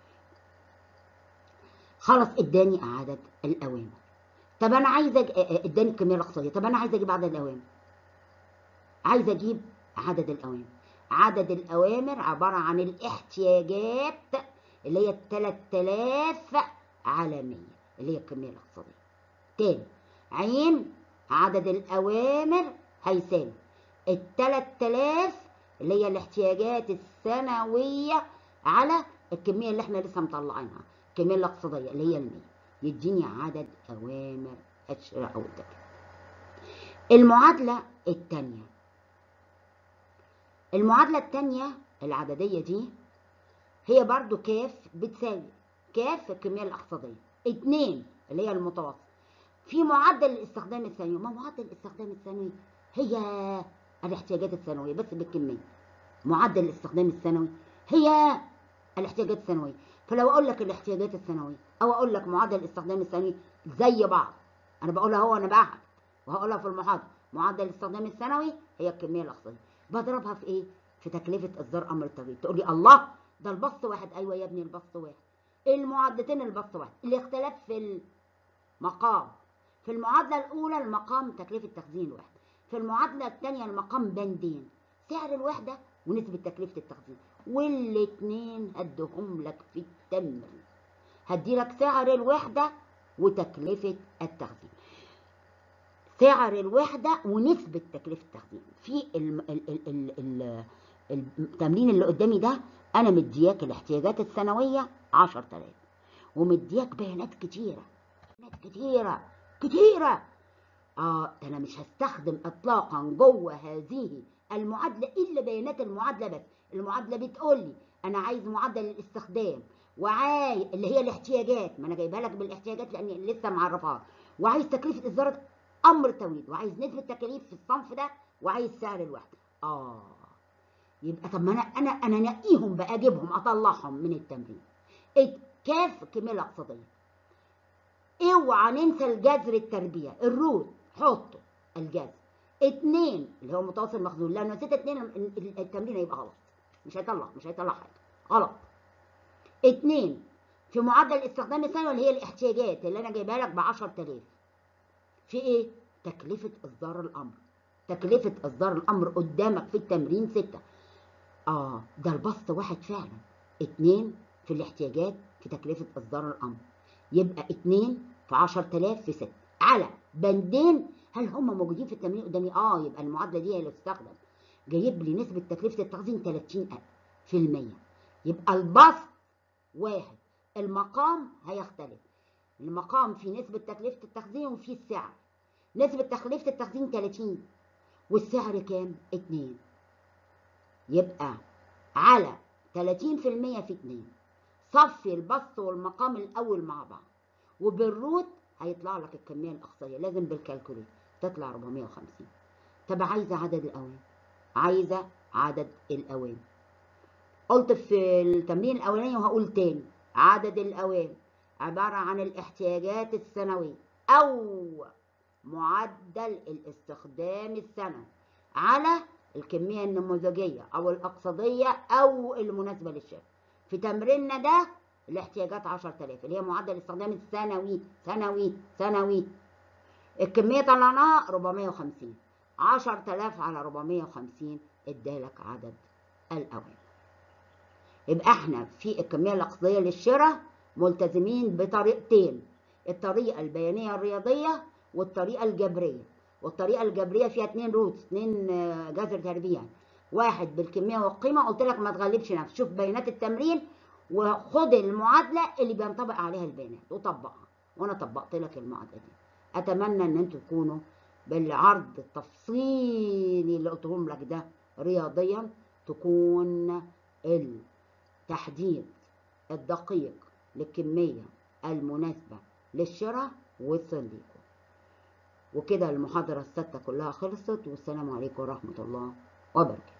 خلاص اداني عدد الاوامر طب انا عايز أج... اداني الكميه الاقتصاديه طب انا عايز اجيب عدد الاوامر عايز اجيب عدد الاوامر عدد الاوامر عباره عن الاحتياجات اللي هي ال 3000 على 100 اللي هي الكميه الاقتصاديه تاني عين عدد الاوامر هيساوي ال 3000 اللي هي الاحتياجات السنويه على الكميه اللي احنا لسه مطلعينها الكميه الاقتصاديه اللي هي ال 100 يديني عدد اوامر الشراء او الدفع المعادله الثانيه المعادله الثانيه العدديه دي هي برضو كاف بتساوي كاف الكميه الاقتصاديه اتنين اللي هي المتوسط في معدل الاستخدام الثانوي ما معدل الاستخدام الثانوي هي الاحتياجات السنويه بس بالكميه معدل الاستخدام السنوي هي الاحتياجات السنويه فلو اقول لك الاحتياجات السنويه او اقول لك معدل الاستخدام السنوي زي بعض انا بقولها هو انا بعهد وهقولها في المحاضره معدل الاستخدام السنوي هي الكميه الاقصائيه بضربها في ايه في تكلفه اصدار امر التغيير تقول لي الله ده البسط واحد ايوه يا ابني البسط واحد المعدتين البسط واحد الاختلاف في المقام في المعادله الاولى المقام تكلفه تخزين واحد في المعادله الثانيه المقام بندين سعر الوحده ونسبه تكلفه التخزين والاثنين هدهم لك في التمرين هدي لك سعر الوحده وتكلفه التخزين سعر الوحده ونسبه تكلفه التخزين في الم... ال... ال... ال... ال... التمرين اللي قدامي ده انا مدياك الاحتياجات السنويه 10000 ومدياك بيانات كتيره بيانات كتيره كتيره اه ده انا مش هستخدم اطلاقا جوه هذه المعادله الا بيانات المعادله بس المعادله بتقول لي انا عايز معدل الاستخدام وعايز اللي هي الاحتياجات ما انا جايبها لك بالاحتياجات لاني لسه معرفاها وعايز تكلفه اصدار امر توريد وعايز نسبه تكاليف في الصنف ده وعايز سعر الوحده اه يبقى طب ما انا انا انا انقيهم بقى اجيبهم اطلعهم من التمرين كاف الكميه الاقتصاديه اوعى ننسى الجذر التربيه الروت حطه الجذر اتنين اللي هو متوسط المخزون لو نسيت اتنين التمرين هيبقى غلط مش هيطلع مش هيطلع حاجه غلط اتنين في معدل الاستخدام السنوي اللي هي الاحتياجات اللي انا جايبها لك ب 10000 في ايه؟ تكلفه اصدار الامر تكلفه اصدار الامر قدامك في التمرين ستة اه ده البسط واحد فعلا اتنين في الاحتياجات في تكلفه اصدار الامر يبقى اتنين في 10000 في ستة على بندين هل هم موجودين في التمرين قدامي؟ اه يبقى المعادله دي هي اللي تستخدم جايب لي نسبه تكلفه التخزين 30000 في المية يبقى البسط واحد المقام هيختلف المقام في نسبة تكلفة التخزين وفي السعر نسبة تكلفة التخزين 30 والسعر كام؟ 2 يبقى على 30% في 2 صفي البسط والمقام الأول مع بعض وبالروت هيطلع لك الكمية الأقصائية لازم بالكالكوليت تطلع 450 طب عايزة عدد الأوان عايزة عدد الأوان قلت في التمرين الأولاني وهقول تاني عدد الأوان عبارة عن الاحتياجات السنوية أو معدل الاستخدام السنوي على الكمية النموذجية أو الأقصادية أو المناسبة للشركة في تمريننا ده الاحتياجات 10000 اللي هي معدل الاستخدام السنوي سنوي سنوي الكمية طلعناها 450 10000 على 450 ادالك عدد الأوان يبقى احنا في الكمية الأقصادية للشراء ملتزمين بطريقتين الطريقة البيانية الرياضية والطريقة الجبرية والطريقة الجبرية فيها اتنين روتس اتنين جذر تربيع واحد بالكمية والقيمة قلت لك ما تغلبش نفسك شوف بيانات التمرين وخد المعادلة اللي بينطبق عليها البيانات وطبقها وانا طبقت لك المعادلة دي اتمنى ان انتوا تكونوا بالعرض التفصيلي اللي قلتهم لك ده رياضيا تكون التحديد الدقيق للكمية المناسبة للشراء وصل لكم وكده المحاضرة الستة كلها خلصت والسلام عليكم ورحمة الله وبركاته